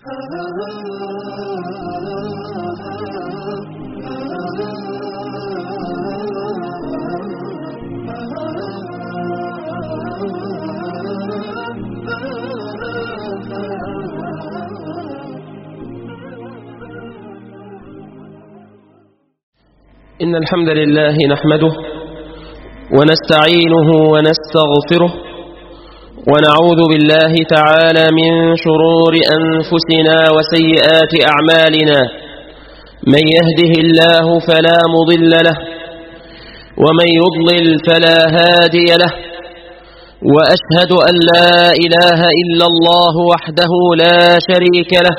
إن الحمد لله نحمده ونستعينه ونستغفره ونعوذ بالله تعالى من شرور أنفسنا وسيئات أعمالنا من يهده الله فلا مضل له ومن يضلل فلا هادي له وأشهد أن لا إله إلا الله وحده لا شريك له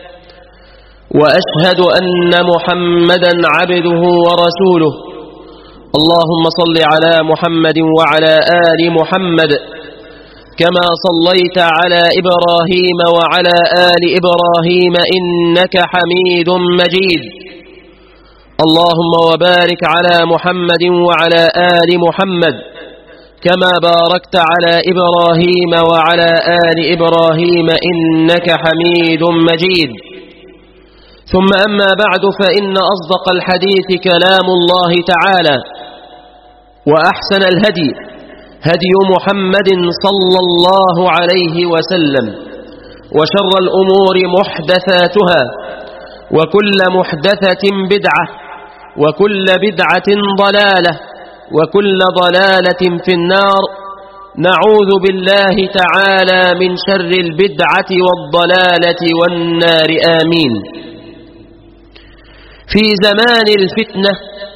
وأشهد أن محمدا عبده ورسوله اللهم صل على محمد وعلى آل محمد كما صليت على إبراهيم وعلى آل إبراهيم إنك حميد مجيد اللهم وبارك على محمد وعلى آل محمد كما باركت على إبراهيم وعلى آل إبراهيم إنك حميد مجيد ثم أما بعد فإن أصدق الحديث كلام الله تعالى وأحسن الهدي هدي محمد صلى الله عليه وسلم وشر الأمور محدثاتها وكل محدثة بدعة وكل بدعة ضلالة وكل ضلالة في النار نعوذ بالله تعالى من شر البدعة والضلالة والنار آمين في زمان الفتنة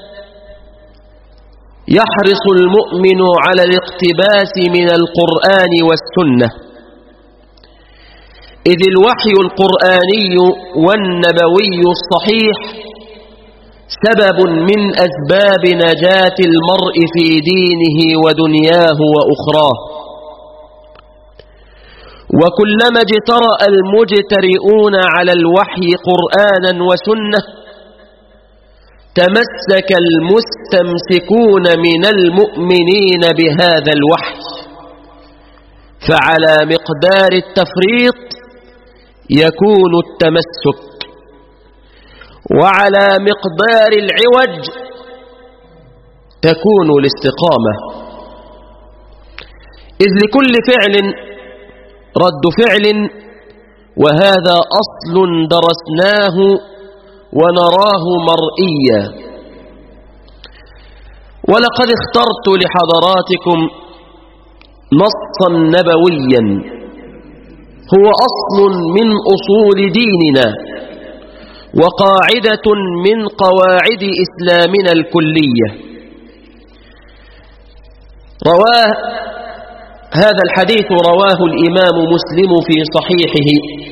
يحرص المؤمن على الاقتباس من القرآن والسنة إذ الوحي القرآني والنبوي الصحيح سبب من أسباب نجاة المرء في دينه ودنياه وأخراه وكلما اجترأ المجترئون على الوحي قرآنا وسنة تمسك المستمسكون من المؤمنين بهذا الوحي فعلى مقدار التفريط يكون التمسك وعلى مقدار العوج تكون الاستقامة إذ لكل فعل رد فعل وهذا أصل درسناه ونراه مرئيا ولقد اخترت لحضراتكم نصا نبويا هو أصل من أصول ديننا وقاعدة من قواعد إسلامنا الكلية رواه هذا الحديث رواه الإمام مسلم في صحيحه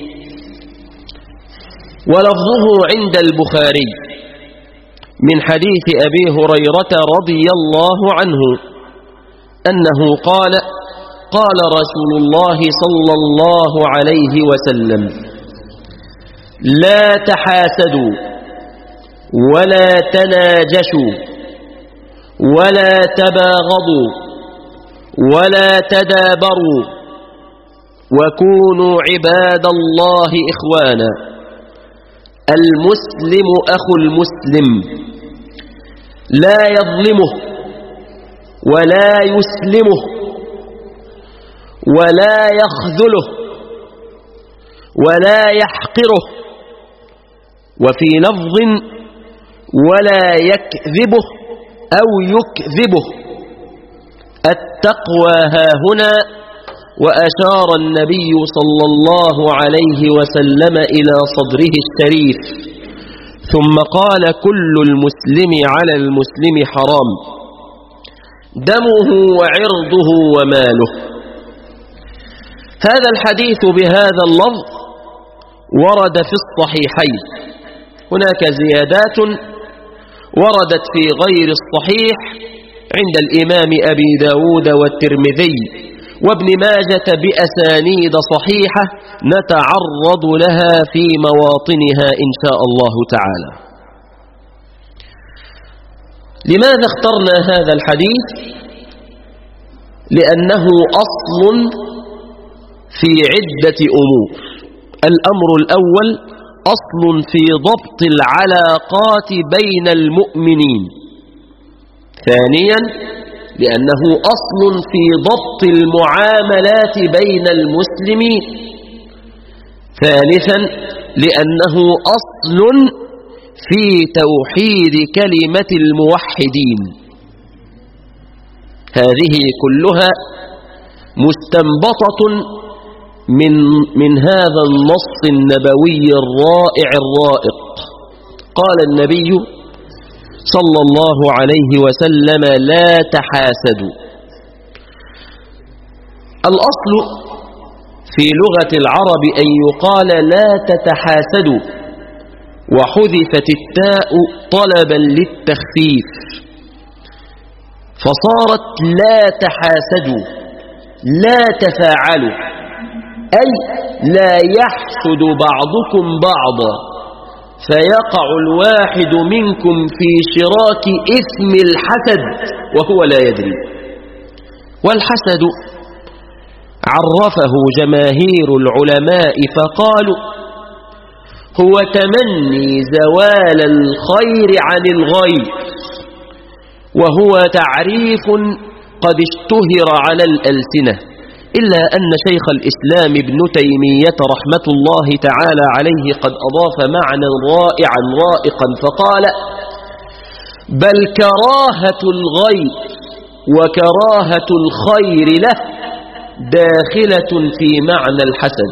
ولفظه عند البخاري من حديث أبي هريرة رضي الله عنه أنه قال قال رسول الله صلى الله عليه وسلم لا تحاسدوا ولا تناجشوا ولا تباغضوا ولا تدابروا وكونوا عباد الله إخوانا المسلم أخو المسلم لا يظلمه ولا يسلمه ولا يخذله ولا يحقره وفي لفظ ولا يكذبه أو يكذبه التقوى ها هنا وأشار النبي صلى الله عليه وسلم إلى صدره الشريف ثم قال كل المسلم على المسلم حرام دمه وعرضه وماله هذا الحديث بهذا اللفظ ورد في الصحيحين هناك زيادات وردت في غير الصحيح عند الإمام أبي داود والترمذي وابن ماجة بأسانيد صحيحة نتعرض لها في مواطنها إن شاء الله تعالى لماذا اخترنا هذا الحديث لأنه أصل في عدة أمور الأمر الأول أصل في ضبط العلاقات بين المؤمنين ثانيا لأنه أصل في ضبط المعاملات بين المسلمين ثالثا لأنه أصل في توحيد كلمة الموحدين هذه كلها مستنبطة من, من هذا النص النبوي الرائع الرائق قال النبي صلى الله عليه وسلم لا تحاسدوا الأصل في لغة العرب أن يقال لا تتحاسدوا وحذفت التاء طلبا للتخفيف فصارت لا تحاسدوا لا تفاعلوا أي لا يحسد بعضكم بعضا فيقع الواحد منكم في شراك إثم الحسد وهو لا يدري والحسد عرفه جماهير العلماء فقالوا هو تمني زوال الخير عن الغير وهو تعريف قد اشتهر على الألسنة إلا أن شيخ الإسلام ابن تيمية رحمة الله تعالى عليه قد أضاف معنى رائعا رائقا فقال بل كراهة الغير وكراهة الخير له داخلة في معنى الحسد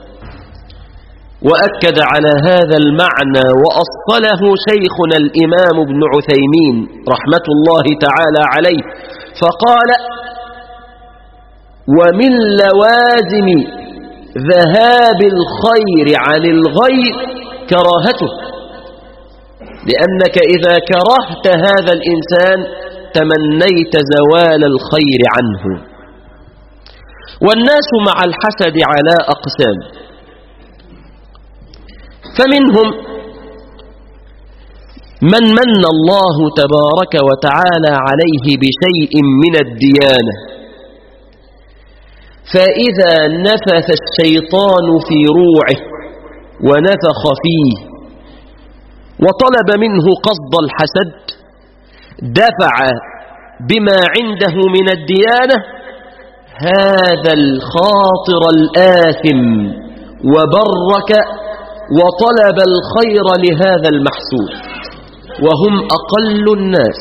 وأكد على هذا المعنى وأصله شيخنا الإمام ابن عثيمين رحمة الله تعالى عليه فقال ومن لوازم ذهاب الخير عن الغير كراهته لأنك إذا كرهت هذا الإنسان تمنيت زوال الخير عنه والناس مع الحسد على أقسام فمنهم من من الله تبارك وتعالى عليه بشيء من الديانة فإذا نفث الشيطان في روعه ونفخ فيه وطلب منه قصد الحسد دفع بما عنده من الديانة هذا الخاطر الآثم وبرك وطلب الخير لهذا المحسود وهم أقل الناس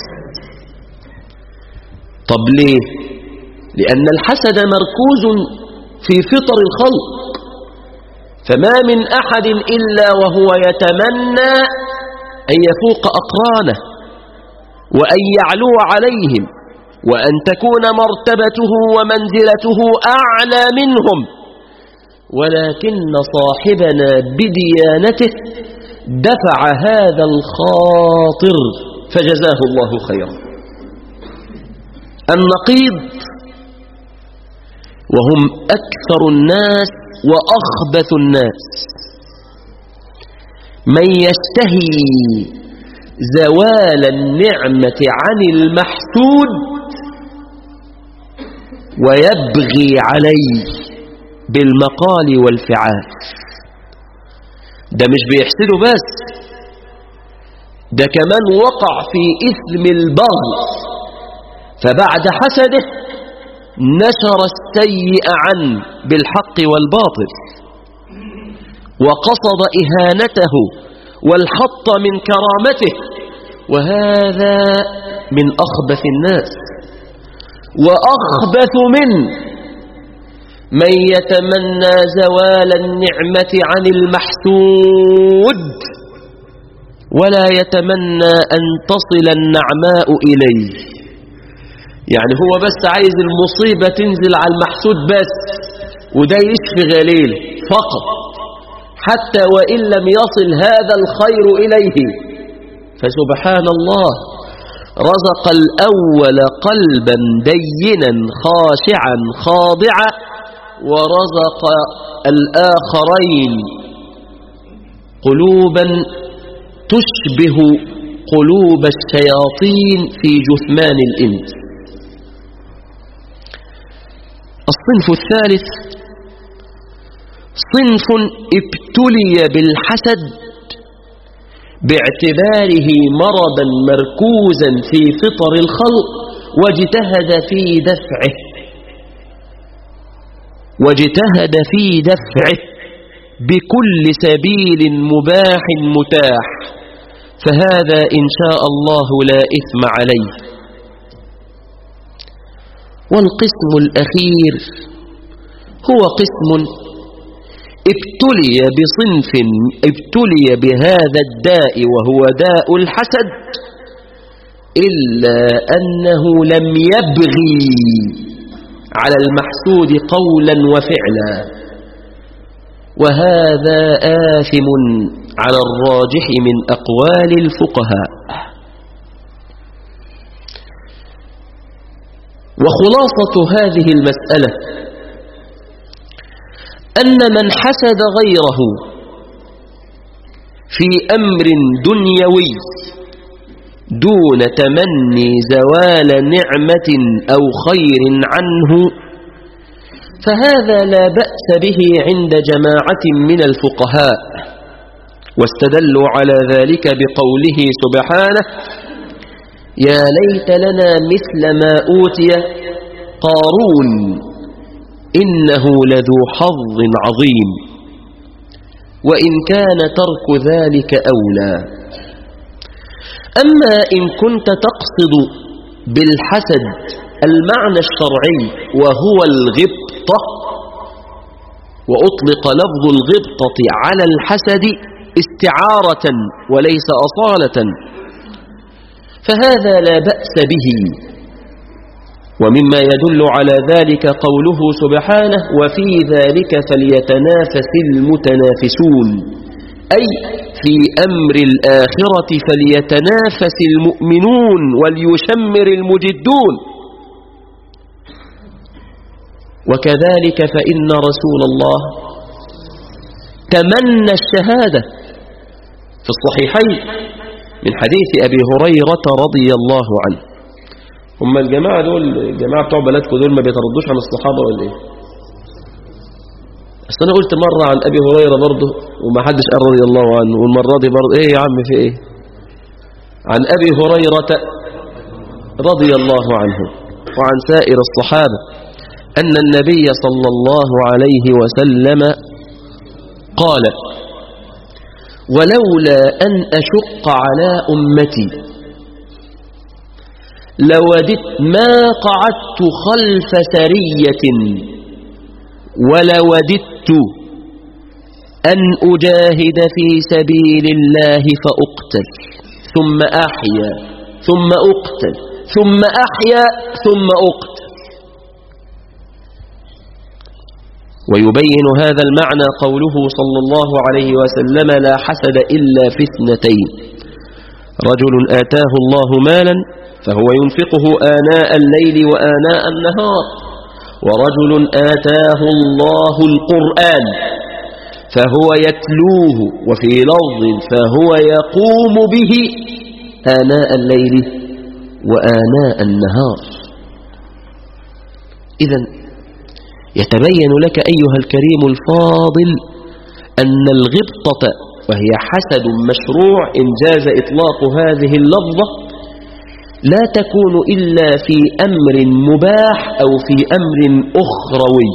طب ليه لأن الحسد مركوز في فطر الخلق فما من أحد إلا وهو يتمنى أن يفوق أقرانه وأن يعلو عليهم وأن تكون مرتبته ومنزلته أعلى منهم ولكن صاحبنا بديانته دفع هذا الخاطر فجزاه الله خيرا النقيض وهم أكثر الناس وأخبث الناس من يشتهي زوال النعمة عن المحسود ويبغي عليه بالمقال والفعال ده مش بيحسده بس ده كمان وقع في إثم البغي فبعد حسده نشر السيء عنه بالحق والباطل وقصد إهانته والحط من كرامته وهذا من أخبث الناس وأخبث منه من يتمنى زوال النعمة عن المحسود ولا يتمنى أن تصل النعماء إليه يعني هو بس عايز المصيبة تنزل على المحسود بس وده يشفي غليل فقط حتى وإن لم يصل هذا الخير إليه فسبحان الله رزق الأول قلبا دينا خاشعا خاضعا ورزق الآخرين قلوبا تشبه قلوب الشياطين في جثمان الإنس الصنف الثالث صنف ابتلي بالحسد باعتباره مرضا مركوزا في فطر الخلق واجتهد في دفعه واجتهد في دفعه بكل سبيل مباح متاح فهذا إن شاء الله لا إثم عليه والقسم الأخير هو قسم ابتلي بصنف ابتلي بهذا الداء وهو داء الحسد إلا أنه لم يبغي على المحسود قولا وفعلا وهذا آثم على الراجح من أقوال الفقهاء وخلاصة هذه المسألة أن من حسد غيره في أمر دنيوي دون تمني زوال نعمة أو خير عنه فهذا لا بأس به عند جماعة من الفقهاء واستدلوا على ذلك بقوله سبحانه يا ليت لنا مثل ما أوتي قارون إنه لذو حظ عظيم وإن كان ترك ذلك أولى أما إن كنت تقصد بالحسد المعنى الشرعي وهو الغبطة وأطلق لفظ الغبطة على الحسد استعارة وليس أصالة فهذا لا بأس به ومما يدل على ذلك قوله سبحانه وفي ذلك فليتنافس المتنافسون أي في أمر الآخرة فليتنافس المؤمنون وليشمر المجدون وكذلك فإن رسول الله تمنى الشهادة في الصحيحين من حديث أبي هريرة رضي الله عنه هم الجماعة دول الجماعة بتوع بلدكم دول ما بيتردوش عن الصحابة ولا ايه بس انا قلت مرة عن ابي هريرة برضه وما حدش قال رضي الله عنه والمرة دي برضه ايه يا عم في ايه عن ابي هريرة رضي الله عنه وعن سائر الصحابة ان النبي صلى الله عليه وسلم قال ولولا ان اشق على امتي لوددت ما قعدت خلف سرية ولوددت أن أجاهد في سبيل الله فأقتل ثم أحيا ثم أقتل ثم أحيا ثم أقتل ويبين هذا المعنى قوله صلى الله عليه وسلم لا حسد إلا في اثنتين رجل آتاه الله مالا فهو ينفقه آناء الليل وآناء النهار ورجل آتاه الله القرآن فهو يتلوه وفي لفظ فهو يقوم به آناء الليل وآناء النهار إذا يتبين لك أيها الكريم الفاضل أن الغبطة وهي حسد مشروع إن جاز إطلاق هذه اللفظة لا تكون إلا في أمر مباح أو في أمر أخروي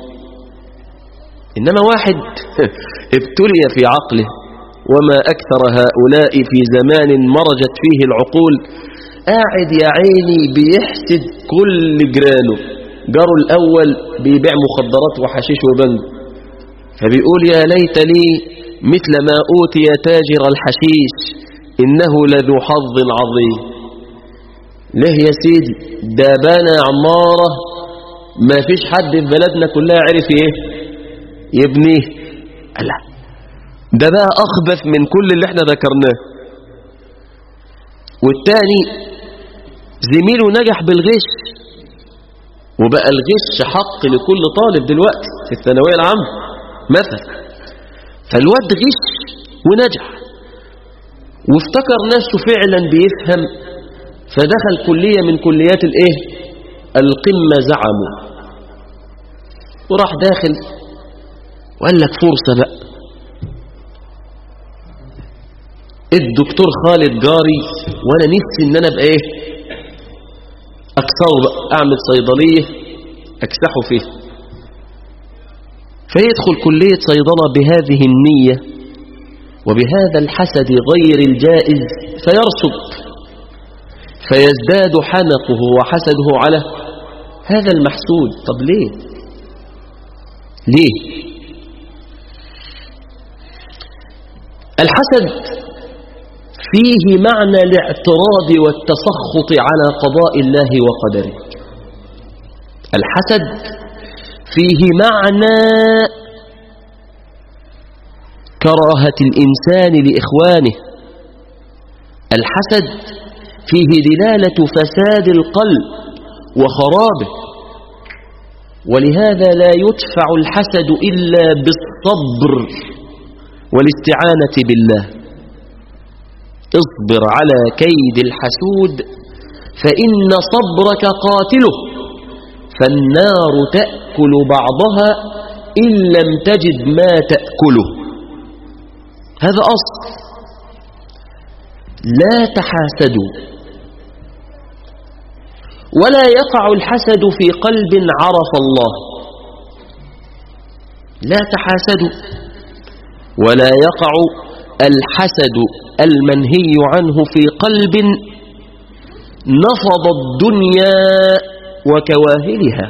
إنما واحد ابتلي في عقله وما أكثر هؤلاء في زمان مرجت فيه العقول قاعد يا عيني بيحسد كل جرانه جاره الأول بيبيع مخدرات وحشيش وبنج فبيقول يا ليت لي مثل ما أوتي تاجر الحشيش إنه لذو حظ عظيم ليه يا سيدي ده بنى عمارة ما فيش حد في بلدنا كلها عرف ايه يبنيه لا ده بقى أخبث من كل اللي احنا ذكرناه والتاني زميله نجح بالغش وبقى الغش حق لكل طالب دلوقتي في الثانوية العامة مثلا فالواد غش ونجح وافتكر نفسه فعلا بيفهم فدخل كلية من كليات الايه القمة زعموا وراح داخل وقال لك فرصة بقى الدكتور خالد جاري وانا نفسي ان انا ابقى ايه اكسره بقى اعمل صيدلية اكسحه فيه فيدخل كلية صيدلة بهذه النية وبهذا الحسد غير الجائز فيرسب فيزداد حنقه وحسده على هذا المحسود طب ليه ليه الحسد فيه معنى الاعتراض والتسخط على قضاء الله وقدره الحسد فيه معنى كراهة الإنسان لإخوانه الحسد فيه دلالة فساد القلب وخرابه ولهذا لا يدفع الحسد إلا بالصبر والاستعانة بالله اصبر على كيد الحسود فإن صبرك قاتله فالنار تأكل بعضها إن لم تجد ما تأكله هذا أصل لا تحاسدوا ولا يقع الحسد في قلب عرف الله لا تحاسدوا ولا يقع الحسد المنهي عنه في قلب نفض الدنيا وكواهلها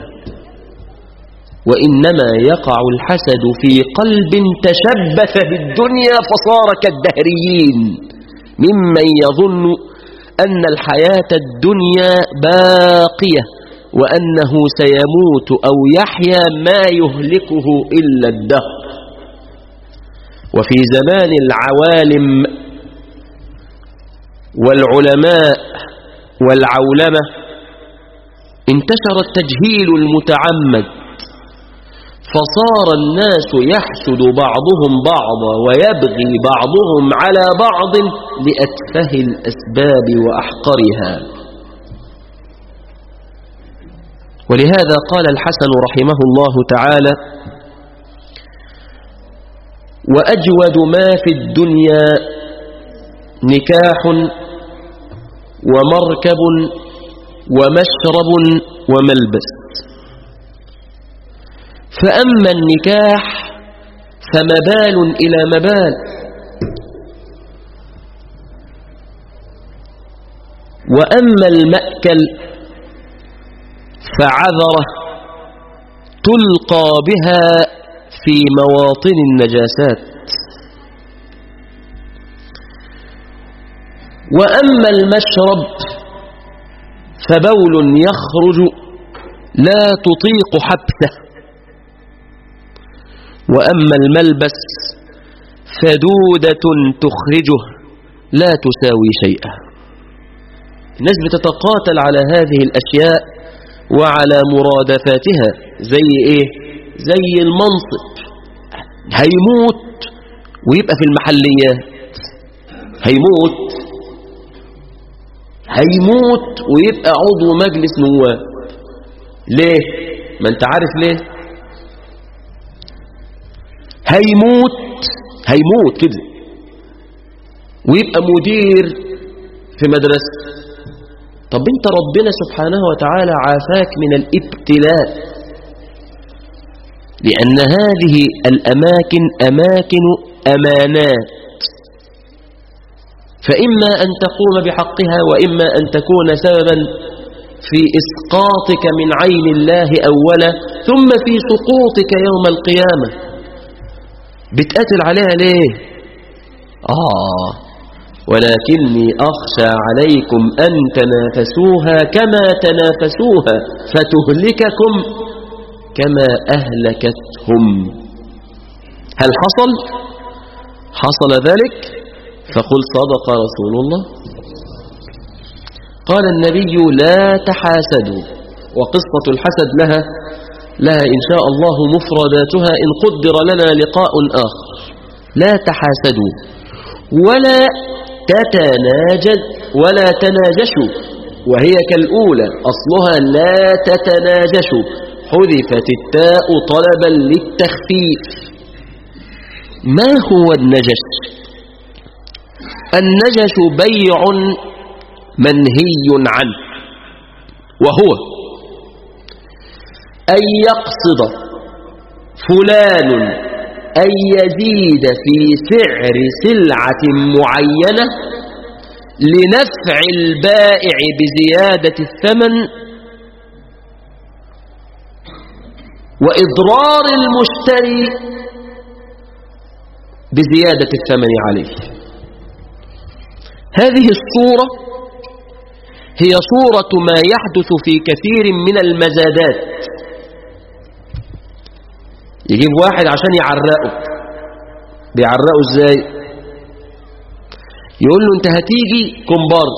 وإنما يقع الحسد في قلب تشبث بالدنيا فصار كالدهريين ممن يظن أن الحياة الدنيا باقية وأنه سيموت أو يحيا ما يهلكه إلا الدهر وفي زمان العوالم والعلماء والعولمة انتشر التجهيل المتعمد فصار الناس يحسد بعضهم بعضا ويبغي بعضهم على بعض لأتفه الأسباب وأحقرها ولهذا قال الحسن رحمه الله تعالى وأجود ما في الدنيا نكاح ومركب ومشرب وملبس فأما النكاح فمبال إلى مبال وأما المأكل فعذرة تلقى بها في مواطن النجاسات وأما المشرب فبول يخرج لا تطيق حبسه وأما الملبس فدودة تخرجه لا تساوي شيئا الناس بتتقاتل على هذه الأشياء وعلى مرادفاتها زي إيه زي المنصب هيموت ويبقى في المحليات هيموت هيموت ويبقى عضو مجلس نواب ليه ما انت عارف ليه هيموت هيموت كده ويبقى مدير في مدرسة طب انت ربنا سبحانه وتعالى عافاك من الابتلاء لأن هذه الأماكن أماكن أمانات فإما أن تقوم بحقها وإما أن تكون سببا في إسقاطك من عين الله أولا ثم في سقوطك يوم القيامة بتقاتل عليها ليه آه ولكني أخشى عليكم أن تنافسوها كما تنافسوها فتهلككم كما أهلكتهم هل حصل؟ حصل ذلك؟ فقل صدق رسول الله قال النبي لا تحاسدوا وقصة الحسد لها لها إن شاء الله مفرداتها إن قدر لنا لقاء آخر لا تحاسدوا ولا تتناجد ولا تناجشوا وهي كالأولى أصلها لا تتناجشوا حذفت التاء طلبا للتخفيف ما هو النجش النجش بيع منهي عنه وهو أن يقصد فلان أن يزيد في سعر سلعة معينة لنفع البائع بزيادة الثمن وإضرار المشتري بزيادة الثمن عليه هذه الصورة هي صورة ما يحدث في كثير من المزادات يجيب واحد عشان يعرقه بيعرقه ازاي يقول له انت هتيجي كومبارس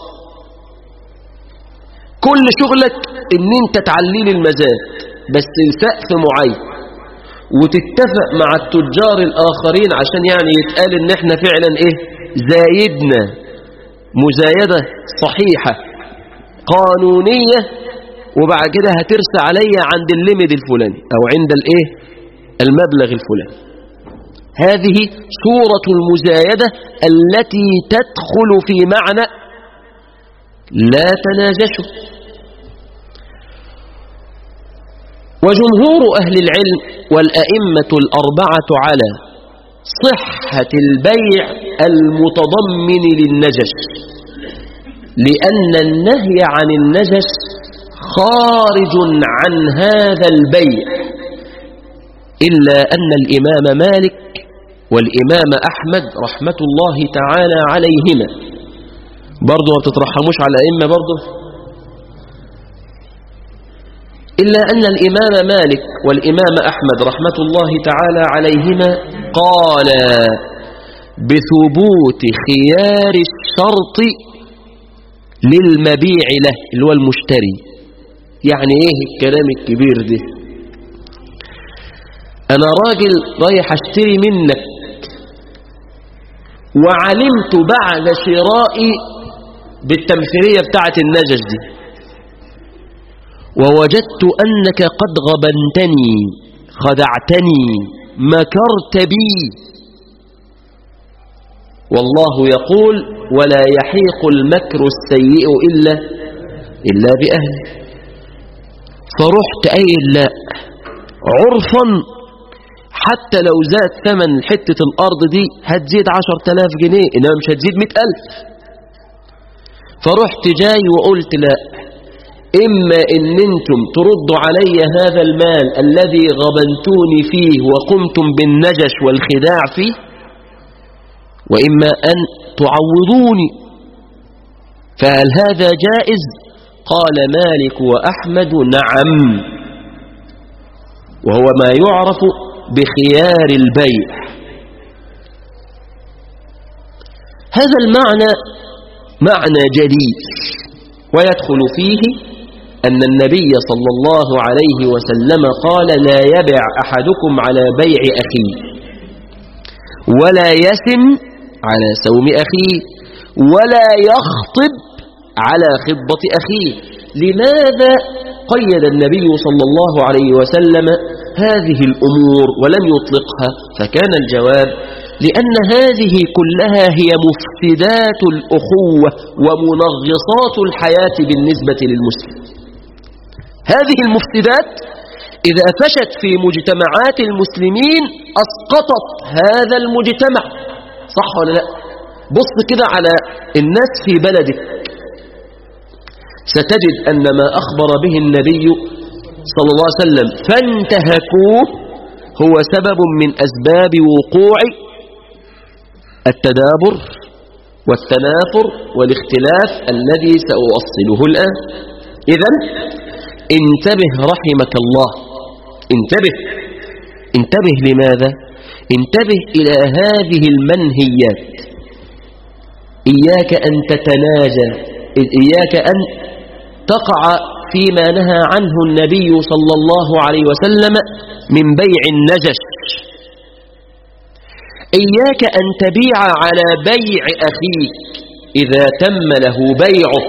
كل شغلك ان انت تعليل المزاد بس لسقف معين وتتفق مع التجار الاخرين عشان يعني يتقال ان احنا فعلا ايه زايدنا مزايدة صحيحة قانونية وبعد كده هترسى عليا عند الليمد الفلاني او عند الايه المبلغ الفلاني هذه صورة المزايدة التي تدخل في معنى لا تناجشوا وجمهور أهل العلم والأئمة الأربعة على صحة البيع المتضمن للنجش لأن النهي عن النجش خارج عن هذا البيع إلا أن الإمام مالك والإمام أحمد رحمة الله تعالى عليهما برضو ما بتترحموش على الأئمة برضو إلا أن الإمام مالك والإمام أحمد رحمة الله تعالى عليهما قال بثبوت خيار الشرط للمبيع له اللي هو المشتري يعني ايه الكلام الكبير ده انا راجل رايح اشتري منك وعلمت بعد شرائي بالتمثيلية بتاعت النجش دي ووجدت أنك قد غبنتني خدعتني مكرت بي والله يقول ولا يحيق المكر السيء إلا إلا بأهله فرحت قايل لا عرفا حتى لو زاد ثمن حتة الأرض دي هتزيد عشر تلاف جنيه إنما مش هتزيد مئة ألف فرحت جاي وقلت لا إما إن أنتم تردوا علي هذا المال الذي غبنتوني فيه وقمتم بالنجش والخداع فيه وإما أن تعوضوني فهل هذا جائز قال مالك وأحمد نعم وهو ما يعرف بخيار البيع هذا المعنى معنى جديد ويدخل فيه أن النبي صلى الله عليه وسلم قال لا يبع أحدكم على بيع أخيه ولا يسم على سوم أخيه ولا يخطب على خطبة أخيه لماذا قيد النبي صلى الله عليه وسلم هذه الأمور ولم يطلقها فكان الجواب لأن هذه كلها هي مفسدات الأخوة ومنغصات الحياة بالنسبة للمسلم هذه المفسدات إذا فشت في مجتمعات المسلمين أسقطت هذا المجتمع صح ولا لا بص كده على الناس في بلدك ستجد أن ما أخبر به النبي صلى الله عليه وسلم فانتهكوه هو سبب من أسباب وقوع التدابر والتنافر والاختلاف الذي سأوصله الآن إذا انتبه رحمك الله انتبه انتبه لماذا انتبه إلى هذه المنهيات إياك أن تتناجى إياك أن تقع فيما نهى عنه النبي صلى الله عليه وسلم من بيع النجش إياك أن تبيع على بيع أخيك إذا تم له بيعه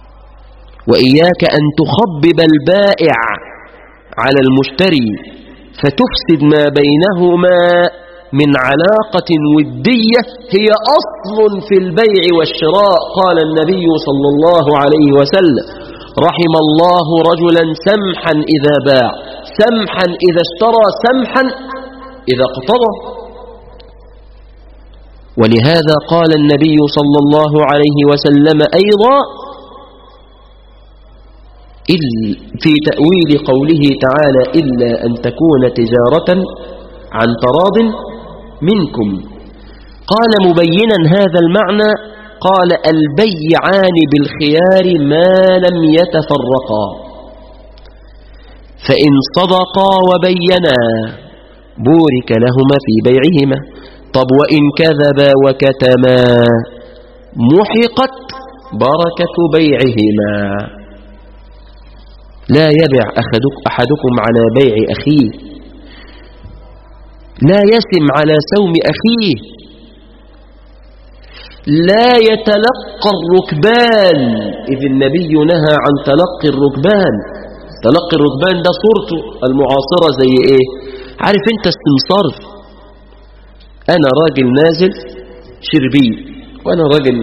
وإياك أن تخبب البائع على المشتري فتفسد ما بينهما من علاقة ودية هي أصل في البيع والشراء قال النبي صلى الله عليه وسلم رحم الله رجلا سمحا إذا باع سمحا إذا اشترى سمحا إذا اقتضى ولهذا قال النبي صلى الله عليه وسلم أيضا في تأويل قوله تعالى إلا أن تكون تجارة عن تراض منكم قال مبينا هذا المعنى قال البيعان بالخيار ما لم يتفرقا فإن صدقا وبينا بورك لهما في بيعهما طب وإن كذبا وكتما محقت بركة بيعهما لا يبع أحدكم على بيع أخيه لا يسم على سوم أخيه لا يتلقى الركبان إذ النبي نهى عن تلقي الركبان تلقي الركبان ده صورته المعاصرة زي إيه عارف أنت السمسار أنا راجل نازل شربي وأنا راجل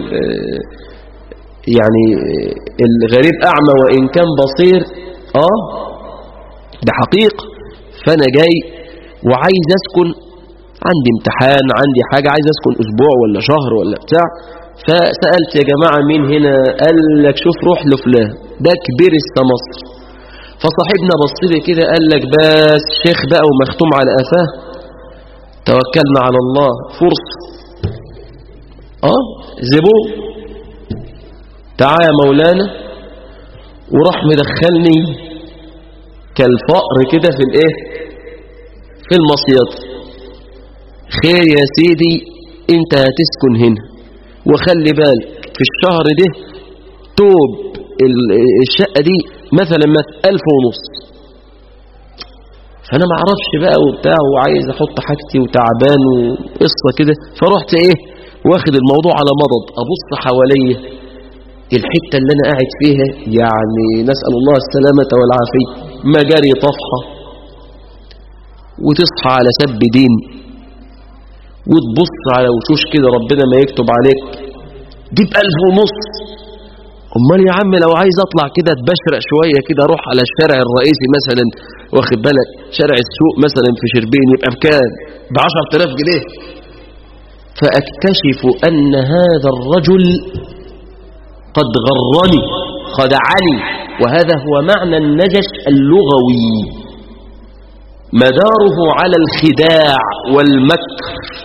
يعني الغريب أعمى وإن كان بصير آه ده حقيقة فأنا جاي وعايز أسكن عندي امتحان عندي حاجة عايز أسكن أسبوع ولا شهر ولا بتاع فسألت يا جماعة مين هنا قال لك شوف روح لفلان ده كبير السمصر فصاحبنا بصلي كده قال لك بس شيخ بقى ومختوم على قفاه توكلنا على الله فرصة اه زبون تعال يا مولانا وراح مدخلني كالفقر كده في الايه في المصيط خير يا سيدي انت هتسكن هنا وخلي بالك في الشهر ده توب الشقة دي مثلا مثلا ألف ونص فأنا ما اعرفش بقى وبتاع وعايز أحط حاجتي وتعبان وقصة كده فرحت إيه واخد الموضوع على مضض أبص حواليا الحتة اللي أنا قاعد فيها يعني نسأل الله السلامة والعافية مجاري طفحة وتصحى على سب دين وتبص على وشوش كده ربنا ما يكتب عليك دي بألف ونص امال يا عم لو عايز اطلع كده اتبشرق شوية كده اروح على الشارع الرئيسي مثلا واخد بالك شارع السوق مثلا في شربين يبقى بكام بعشر تلاف جنيه فاكتشف ان هذا الرجل قد غرني خدعني وهذا هو معنى النجش اللغوي مداره على الخداع والمكر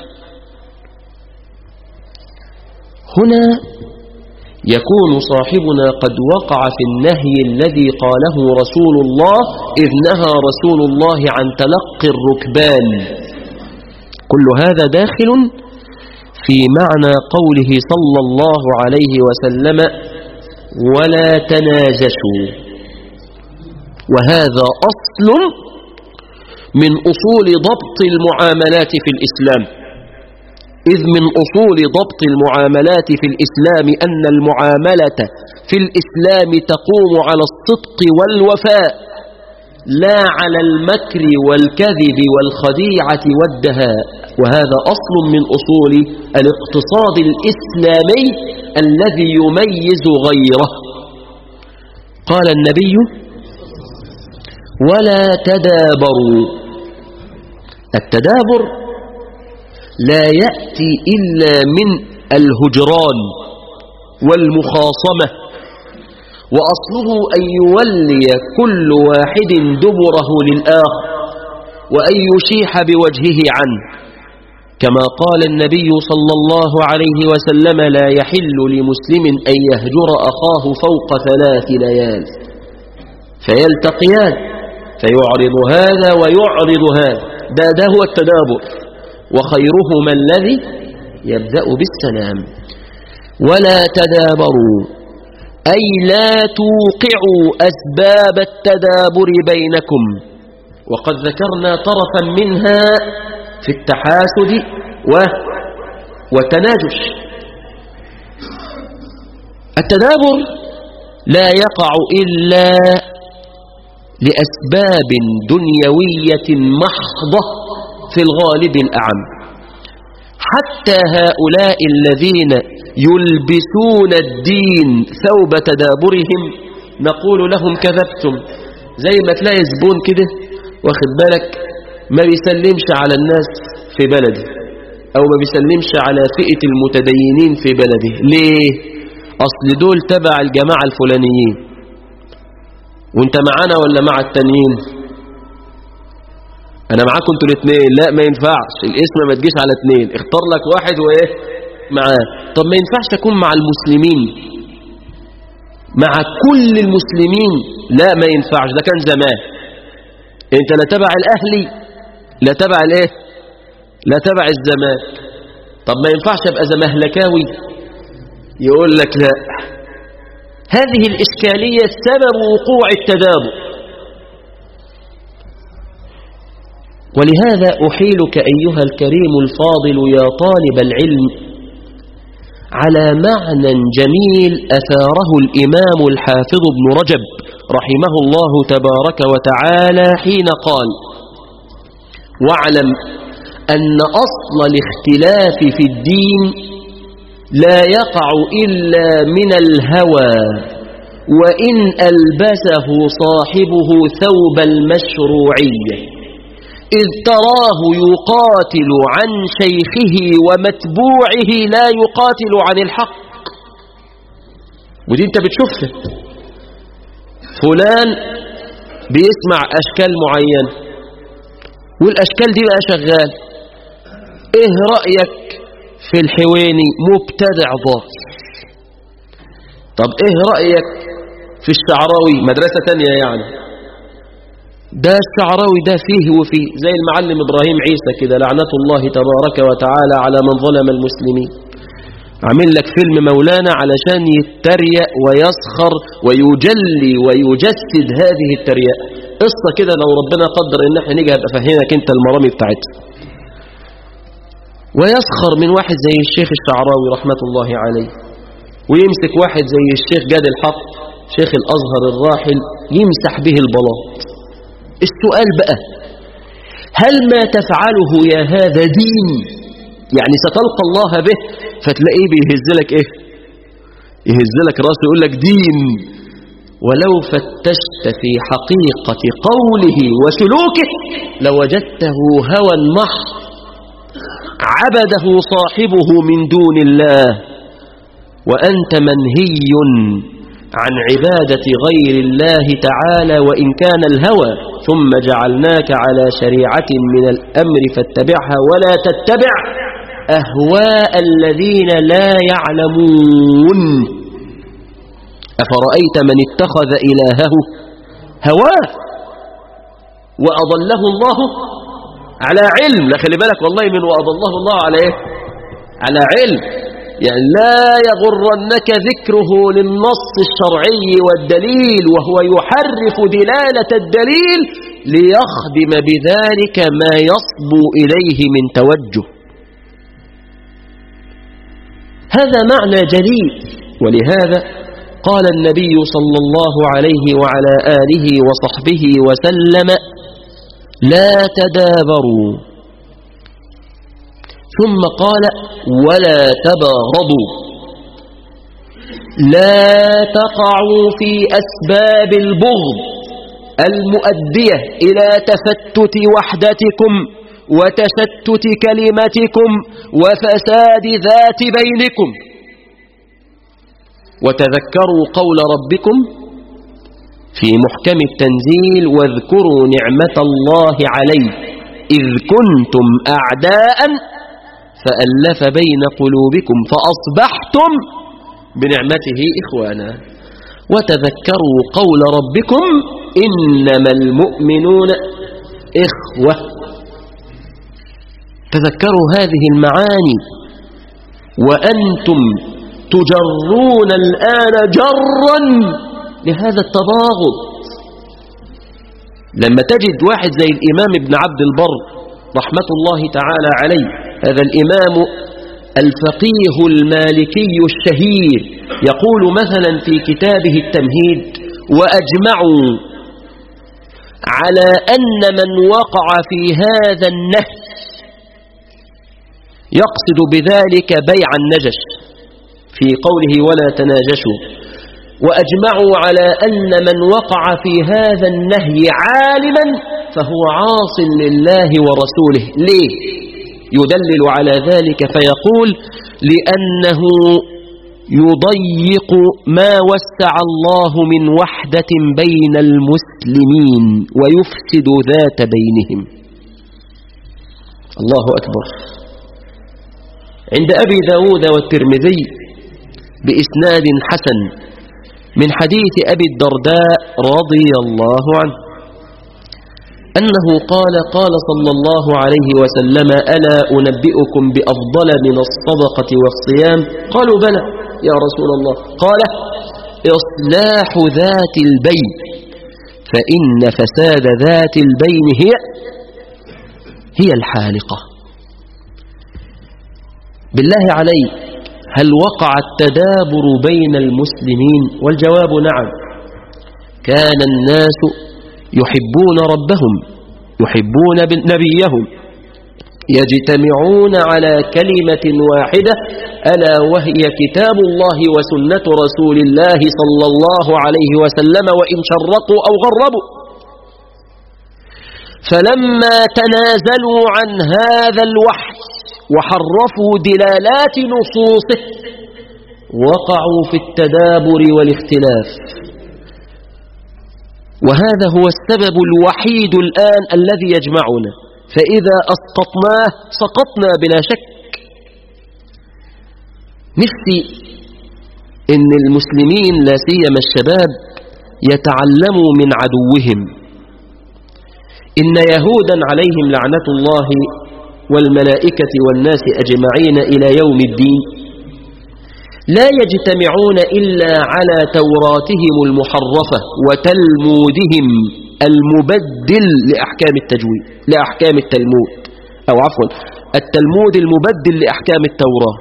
هنا يكون صاحبنا قد وقع في النهي الذي قاله رسول الله إذ نهى رسول الله عن تلقي الركبان كل هذا داخل في معنى قوله صلى الله عليه وسلم ولا تناجشوا وهذا أصل من أصول ضبط المعاملات في الإسلام إذ من أصول ضبط المعاملات في الإسلام أن المعاملة في الإسلام تقوم على الصدق والوفاء لا على المكر والكذب والخديعة والدهاء وهذا أصل من أصول الاقتصاد الإسلامي الذي يميز غيره قال النبي ولا تدابروا التدابر لا يأتي إلا من الهجران والمخاصمة وأصله أن يولي كل واحد دبره للآخر وأن يشيح بوجهه عنه كما قال النبي صلى الله عليه وسلم لا يحل لمسلم أن يهجر أخاه فوق ثلاث ليال فيلتقيان فيعرض هذا ويعرض هذا ده, ده هو التدابر وخيرهما الذي يبدأ بالسلام ولا تدابروا أي لا توقعوا أسباب التدابر بينكم وقد ذكرنا طرفا منها في التحاسد و والتناجش التدابر لا يقع إلا لأسباب دنيوية محضة في الغالب الأعم حتى هؤلاء الذين يلبسون الدين ثوب تدابرهم نقول لهم كذبتم زي ما تلاقي زبون كده واخد بالك ما بيسلمش على الناس في بلده أو ما بيسلمش على فئة المتدينين في بلده ليه؟ أصل دول تبع الجماعة الفلانيين وانت معانا ولا مع التانيين انا معاكم انتوا الاثنين لا ما ينفعش الاسم ما تجيش على اثنين اختار لك واحد وايه معاه طب ما ينفعش اكون مع المسلمين مع كل المسلمين لا ما ينفعش ده كان زمان انت لا تبع الاهلي لا تبع الايه لا تبع الزمان طب ما ينفعش ابقى زمهلكاوي يقول لك لا هذه الإشكالية سبب وقوع التدابر ولهذا أحيلك أيها الكريم الفاضل يا طالب العلم على معنى جميل أثاره الإمام الحافظ ابن رجب رحمه الله تبارك وتعالى حين قال واعلم أن أصل الاختلاف في الدين لا يقع إلا من الهوى وإن ألبسه صاحبه ثوب المشروعية إذ تراه يقاتل عن شيخه ومتبوعه لا يقاتل عن الحق ودي انت بتشوفها فلان بيسمع أشكال معينة والأشكال دي بقى شغال ايه رأيك في الحويني مبتدع ضال طب ايه رأيك في الشعراوي مدرسة تانية يعني ده الشعراوي ده فيه وفيه زي المعلم إبراهيم عيسى كده لعنة الله تبارك وتعالى على من ظلم المسلمين عامل لك فيلم مولانا علشان يتريق ويسخر ويجلي ويجسد هذه التريقة قصة كده لو ربنا قدر ان احنا نيجي هبقى فهمك انت المرامي بتاعتها ويسخر من واحد زي الشيخ الشعراوي رحمة الله عليه ويمسك واحد زي الشيخ جاد الحق شيخ الأزهر الراحل يمسح به البلاط السؤال بقى هل ما تفعله يا هذا دين يعني ستلقى الله به فتلاقيه بيهز لك ايه يهز لك راسه يقول لك دين ولو فتشت في حقيقة قوله وسلوكه لوجدته هوى محض عبده صاحبه من دون الله وأنت منهي عن عبادة غير الله تعالى وإن كان الهوى ثم جعلناك على شريعة من الأمر فاتبعها ولا تتبع أهواء الذين لا يعلمون أفرأيت من اتخذ إلهه هواه وأضله الله على علم لا خلي بالك والله من وأضله الله على إيه على علم يعني لا يغرنك ذكره للنص الشرعي والدليل وهو يحرف دلالة الدليل ليخدم بذلك ما يصبو إليه من توجه هذا معنى جليل ولهذا قال النبي صلى الله عليه وعلى آله وصحبه وسلم لا تدابروا ثم قال ولا تباغضوا لا تقعوا في أسباب البغض المؤدية إلى تفتت وحدتكم وتشتت كلمتكم وفساد ذات بينكم وتذكروا قول ربكم في محكم التنزيل واذكروا نعمة الله عليه إذ كنتم أعداء فألف بين قلوبكم فأصبحتم بنعمته إخوانا وتذكروا قول ربكم إنما المؤمنون إخوة تذكروا هذه المعاني وأنتم تجرون الآن جرا لهذا التباغض لما تجد واحد زي الإمام ابن عبد البر رحمة الله تعالى عليه هذا الإمام الفقيه المالكي الشهير يقول مثلا في كتابه التمهيد وأجمعوا على أن من وقع في هذا النهي يقصد بذلك بيع النجش في قوله ولا تناجشوا وأجمعوا على أن من وقع في هذا النهي عالما فهو عاص لله ورسوله ليه؟ يدلل على ذلك فيقول لأنه يضيق ما وسع الله من وحدة بين المسلمين ويفسد ذات بينهم الله أكبر عند أبي داود والترمذي بإسناد حسن من حديث أبي الدرداء رضي الله عنه أنه قال قال صلى الله عليه وسلم ألا أنبئكم بأفضل من الصدقة والصيام قالوا بلى يا رسول الله قال إصلاح ذات البين فإن فساد ذات البين هي هي الحالقة بالله عليك هل وقع التدابر بين المسلمين والجواب نعم كان الناس يحبون ربهم يحبون نبيهم يجتمعون على كلمة واحدة ألا وهي كتاب الله وسنة رسول الله صلى الله عليه وسلم وإن شرقوا أو غربوا فلما تنازلوا عن هذا الوحي وحرفوا دلالات نصوصه وقعوا في التدابر والاختلاف وهذا هو السبب الوحيد الآن الذي يجمعنا فإذا أسقطناه سقطنا بلا شك نفسي إن المسلمين لا سيما الشباب يتعلموا من عدوهم إن يهودا عليهم لعنة الله والملائكة والناس أجمعين إلى يوم الدين لا يجتمعون إلا على توراتهم المحرفة وتلمودهم المبدل لأحكام التجويد لأحكام التلمود أو عفوا التلمود المبدل لأحكام التوراة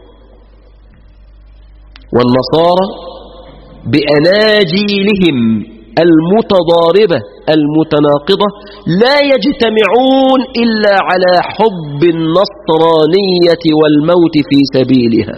والنصارى بأناجيلهم المتضاربة المتناقضة لا يجتمعون إلا على حب النصرانية والموت في سبيلها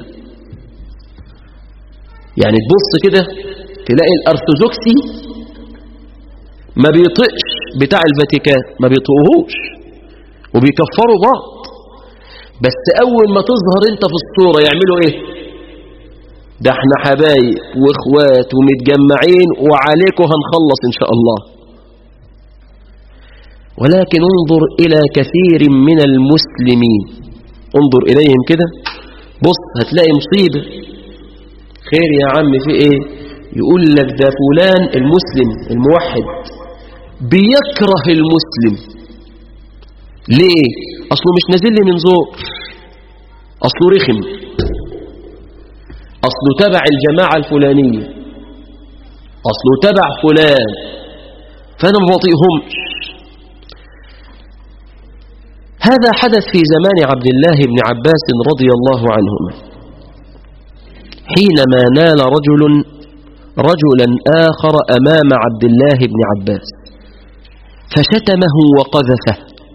يعني تبص كده تلاقي الأرثوذكسي ما بيطقش بتاع الفاتيكان ما بيطقهوش وبيكفروا بعض بس أول ما تظهر انت في الصورة يعملوا ايه ده احنا حبايب واخوات ومتجمعين وعليكم هنخلص ان شاء الله ولكن انظر إلى كثير من المسلمين انظر إليهم كده بص هتلاقي مصيبة خير يا عم في ايه يقول لك ده فلان المسلم الموحد بيكره المسلم ليه اصله مش نازل لي من زور اصله رخم اصله تبع الجماعة الفلانية اصله تبع فلان فانا ما بطيئهمش هذا حدث في زمان عبد الله بن عباس رضي الله عنهما حينما نال رجل رجلا آخر أمام عبد الله بن عباس فشتمه وقذفه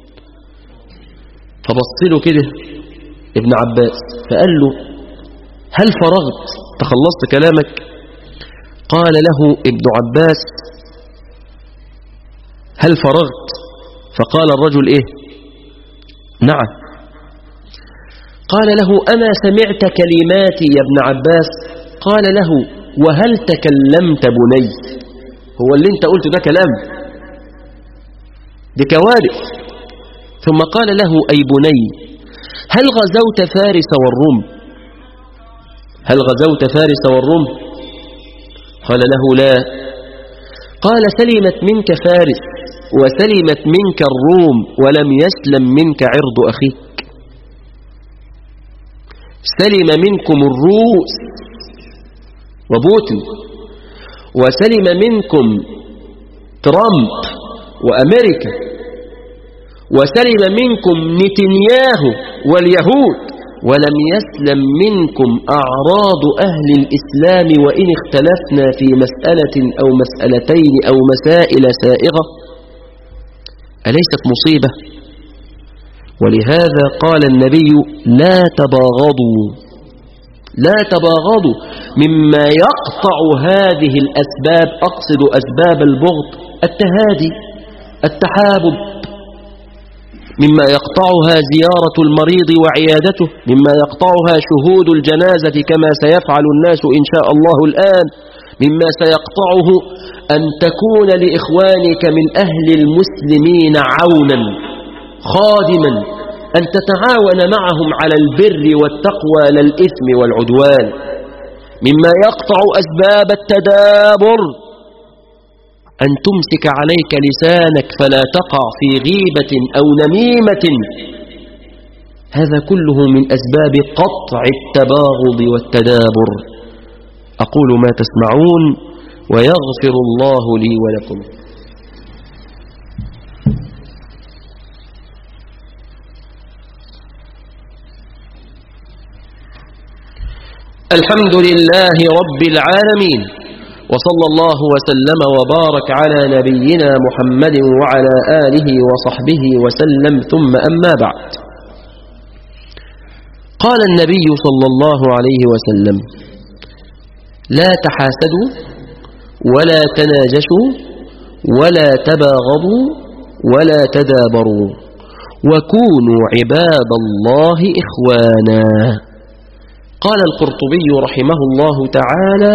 فبص له كده ابن عباس فقال له هل فرغت تخلصت كلامك قال له ابن عباس هل فرغت فقال الرجل ايه نعم قال له أما سمعت كلماتي يا ابن عباس قال له وهل تكلمت بني هو اللي انت قلت ده كلام دي كوارث ثم قال له أي بني هل غزوت فارس والروم هل غزوت فارس والروم قال له لا قال سلمت منك فارس وسلمت منك الروم ولم يسلم منك عرض أخيك سلم منكم الروس وبوتين وسلم منكم ترامب وأمريكا وسلم منكم نتنياهو واليهود ولم يسلم منكم أعراض أهل الإسلام وإن اختلفنا في مسألة أو مسألتين أو مسائل سائغة أليست مصيبة ولهذا قال النبي لا تباغضوا لا تباغضوا مما يقطع هذه الأسباب أقصد أسباب البغض التهادي التحابب مما يقطعها زيارة المريض وعيادته مما يقطعها شهود الجنازة كما سيفعل الناس إن شاء الله الآن مما سيقطعه أن تكون لإخوانك من أهل المسلمين عونا خادما أن تتعاون معهم على البر والتقوى للإثم والعدوان مما يقطع أسباب التدابر أن تمسك عليك لسانك فلا تقع في غيبة أو نميمة هذا كله من أسباب قطع التباغض والتدابر أقول ما تسمعون ويغفر الله لي ولكم الحمد لله رب العالمين وصلى الله وسلم وبارك على نبينا محمد وعلى آله وصحبه وسلم ثم أما بعد قال النبي صلى الله عليه وسلم لا تحاسدوا ولا تناجشوا ولا تباغضوا ولا تدابروا وكونوا عباد الله إخوانا قال القرطبي رحمه الله تعالى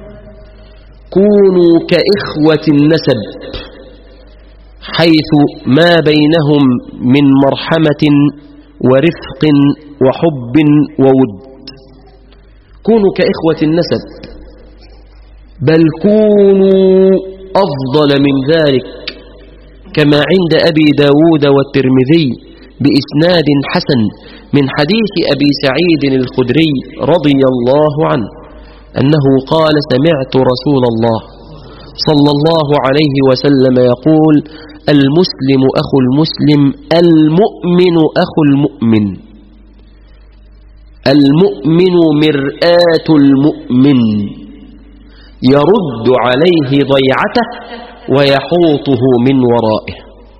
كونوا كإخوة النسب حيث ما بينهم من مرحمة ورفق وحب وود كونوا كإخوة النسب بل كونوا أفضل من ذلك كما عند أبي داود والترمذي بإسناد حسن من حديث أبي سعيد الخدري رضي الله عنه أنه قال سمعت رسول الله صلى الله عليه وسلم يقول المسلم أخو المسلم المؤمن أخو المؤمن المؤمن مرآة المؤمن يرد عليه ضيعته ويحوطه من ورائه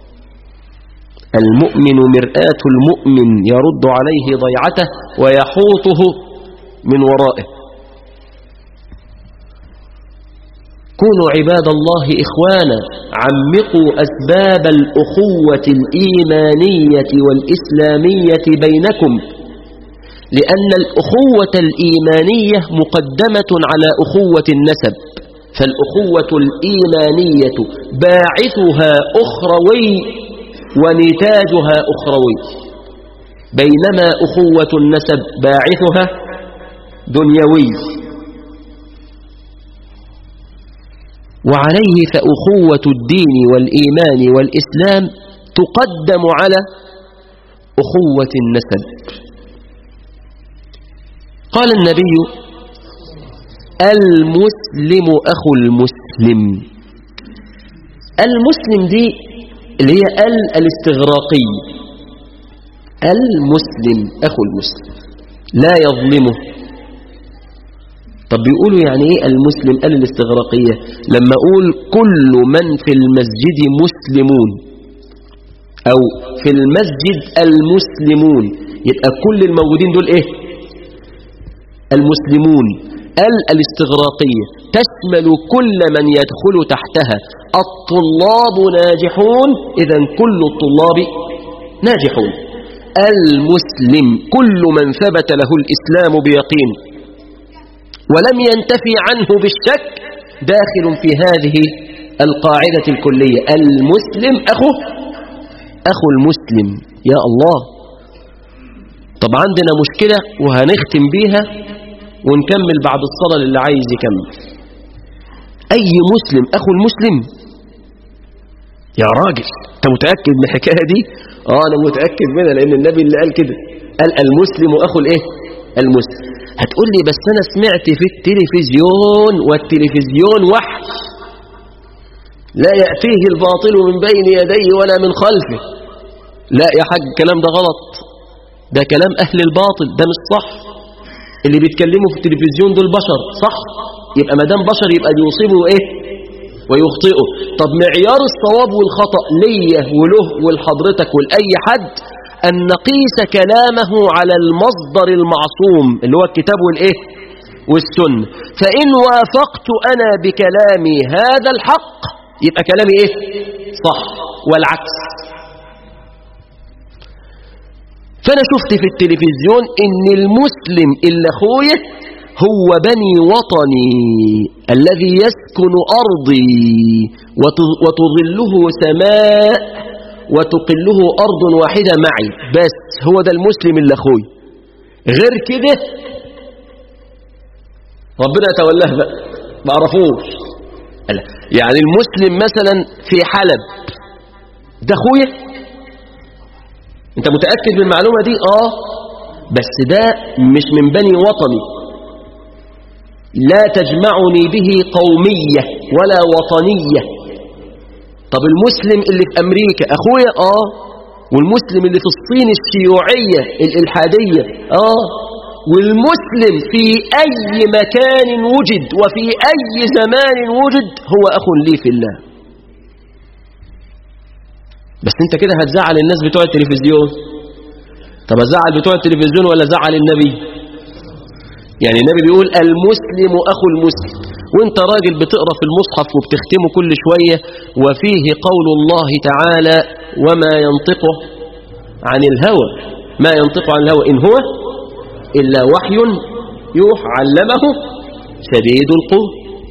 المؤمن مرآة المؤمن يرد عليه ضيعته ويحوطه من ورائه كونوا عباد الله إخوانا عمقوا أسباب الأخوة الإيمانية والإسلامية بينكم لأن الأخوة الإيمانية مقدمة على أخوة النسب فالأخوة الإيمانية باعثها أخروي ونتاجها أخروي بينما أخوة النسب باعثها دنيوي وعليه فأخوة الدين والإيمان والإسلام تقدم على أخوة النسب قال النبي المسلم أخو المسلم المسلم دي اللي هي ال الاستغراقي المسلم أخو المسلم لا يظلمه طب بيقولوا يعني ايه المسلم ال الاستغراقية لما اقول كل من في المسجد مسلمون او في المسجد المسلمون يبقى كل الموجودين دول ايه المسلمون ال الاستغراقية تشمل كل من يدخل تحتها الطلاب ناجحون إذا كل الطلاب ناجحون المسلم كل من ثبت له الإسلام بيقين ولم ينتفي عنه بالشك داخل في هذه القاعدة الكلية المسلم أخو أخو المسلم يا الله طب عندنا مشكلة وهنختم بيها ونكمل بعد الصلاة اللي عايز يكمل أي مسلم أخو المسلم يا راجل أنت متأكد من الحكاية دي آه أنا متأكد منها لأن النبي اللي قال كده قال المسلم أخو الإيه المسلم هتقول لي بس أنا سمعت في التلفزيون والتلفزيون وحش لا يأتيه الباطل من بين يديه ولا من خلفه لا يا حاج الكلام ده غلط ده كلام أهل الباطل ده مش صح اللي بيتكلموا في التلفزيون دول بشر صح يبقى ما دام بشر يبقى بيصيبوا ايه ويخطئه طب معيار الصواب والخطأ ليا وله ولحضرتك ولأي حد أن نقيس كلامه على المصدر المعصوم اللي هو الكتاب والإيه والسنة فإن وافقت أنا بكلامي هذا الحق يبقى كلامي إيه صح والعكس فأنا شفت في التلفزيون إن المسلم اللي أخويه هو بني وطني الذي يسكن أرضي وتظله سماء وتقله أرض واحدة معي بس هو ده المسلم اللي أخوي غير كده ربنا يتولاه بقى ما عرفوش يعني المسلم مثلا في حلب ده أخويا انت متأكد من المعلومة دي اه بس ده مش من بني وطني لا تجمعني به قومية ولا وطنية طب المسلم اللي في أمريكا أخويا آه والمسلم اللي في الصين الشيوعية الإلحادية آه والمسلم في أي مكان وجد وفي أي زمان وجد هو أخ لي في الله بس انت كده هتزعل الناس بتوع التلفزيون طب ازعل بتوع التلفزيون ولا زعل النبي يعني النبي بيقول المسلم أخو المسلم وانت راجل بتقرأ في المصحف وبتختمه كل شوية وفيه قول الله تعالى وما ينطقه عن الهوى ما ينطق عن الهوى إن هو إلا وحي يوح علمه شديد القوة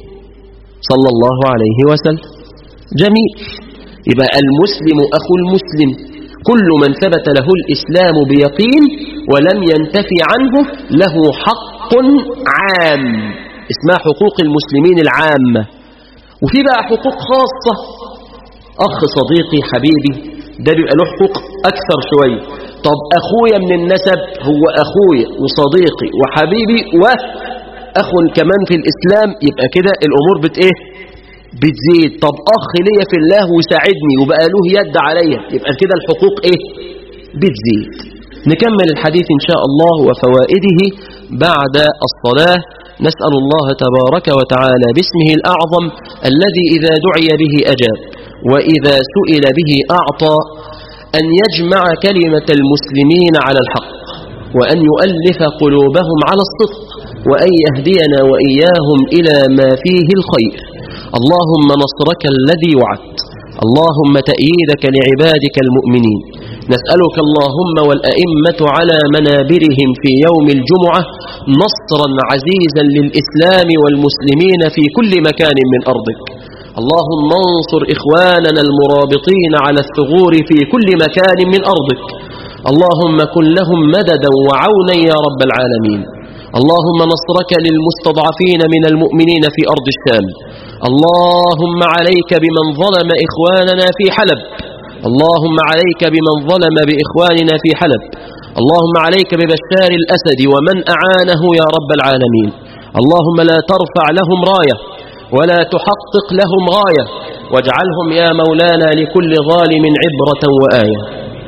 صلى الله عليه وسلم جميل يبقى المسلم أخو المسلم كل من ثبت له الإسلام بيقين ولم ينتفي عنه له حق عام اسمها حقوق المسلمين العامة وفي بقى حقوق خاصة أخ صديقي حبيبي ده بيبقى له حقوق أكثر شوية طب أخويا من النسب هو أخويا وصديقي وحبيبي وأخ كمان في الإسلام يبقى كده الأمور بت إيه بتزيد طب أخ ليا في الله وساعدني وبقى له يد عليا يبقى كده الحقوق إيه بتزيد نكمل الحديث إن شاء الله وفوائده بعد الصلاة نسأل الله تبارك وتعالى باسمه الأعظم الذي إذا دعي به أجاب وإذا سئل به أعطى أن يجمع كلمة المسلمين على الحق وأن يؤلف قلوبهم على الصدق وأن يهدينا وإياهم إلى ما فيه الخير اللهم نصرك الذي وعدت اللهم تأييدك لعبادك المؤمنين نسألك اللهم والأئمة على منابرهم في يوم الجمعة نصرا عزيزا للإسلام والمسلمين في كل مكان من أرضك اللهم انصر إخواننا المرابطين على الثغور في كل مكان من أرضك اللهم كن لهم مددا وعونا يا رب العالمين اللهم نصرك للمستضعفين من المؤمنين في أرض الشام اللهم عليك بمن ظلم إخواننا في حلب اللهم عليك بمن ظلم بإخواننا في حلب اللهم عليك ببشار الأسد ومن أعانه يا رب العالمين اللهم لا ترفع لهم راية ولا تحقق لهم غاية واجعلهم يا مولانا لكل ظالم عبرة وآية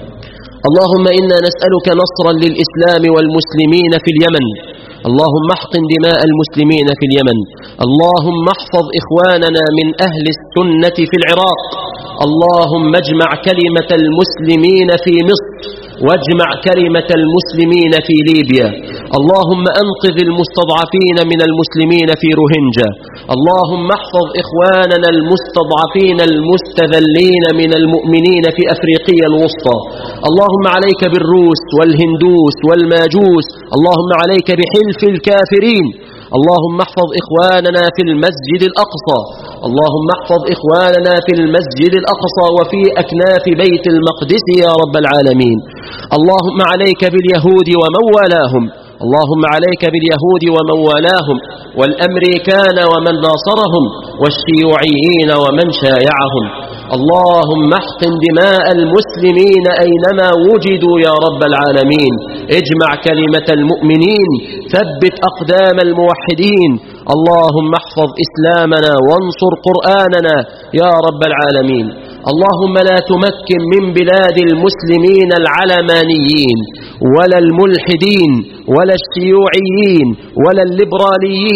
اللهم إنا نسألك نصرا للإسلام والمسلمين في اليمن اللهم احقن دماء المسلمين في اليمن اللهم احفظ إخواننا من أهل السنة في العراق اللهم اجمع كلمة المسلمين في مصر واجمع كلمة المسلمين في ليبيا اللهم أنقذ المستضعفين من المسلمين في روهينجا اللهم احفظ إخواننا المستضعفين المستذلين من المؤمنين في أفريقيا الوسطى اللهم عليك بالروس والهندوس والماجوس اللهم عليك بحلف الكافرين اللهم احفظ إخواننا في المسجد الأقصى اللهم احفظ إخواننا في المسجد الأقصى وفي أكناف بيت المقدس يا رب العالمين اللهم عليك باليهود ومن والاهم اللهم عليك باليهود ومن والاهم والأمريكان ومن ناصرهم والشيوعيين ومن شايعهم اللهم احقن دماء المسلمين أينما وجدوا يا رب العالمين اجمع كلمة المؤمنين ثبت أقدام الموحدين اللهم احفظ إسلامنا وانصر قرآننا يا رب العالمين اللهم لا تمكن من بلاد المسلمين العلمانيين ولا الملحدين ولا الشيوعيين ولا الليبراليين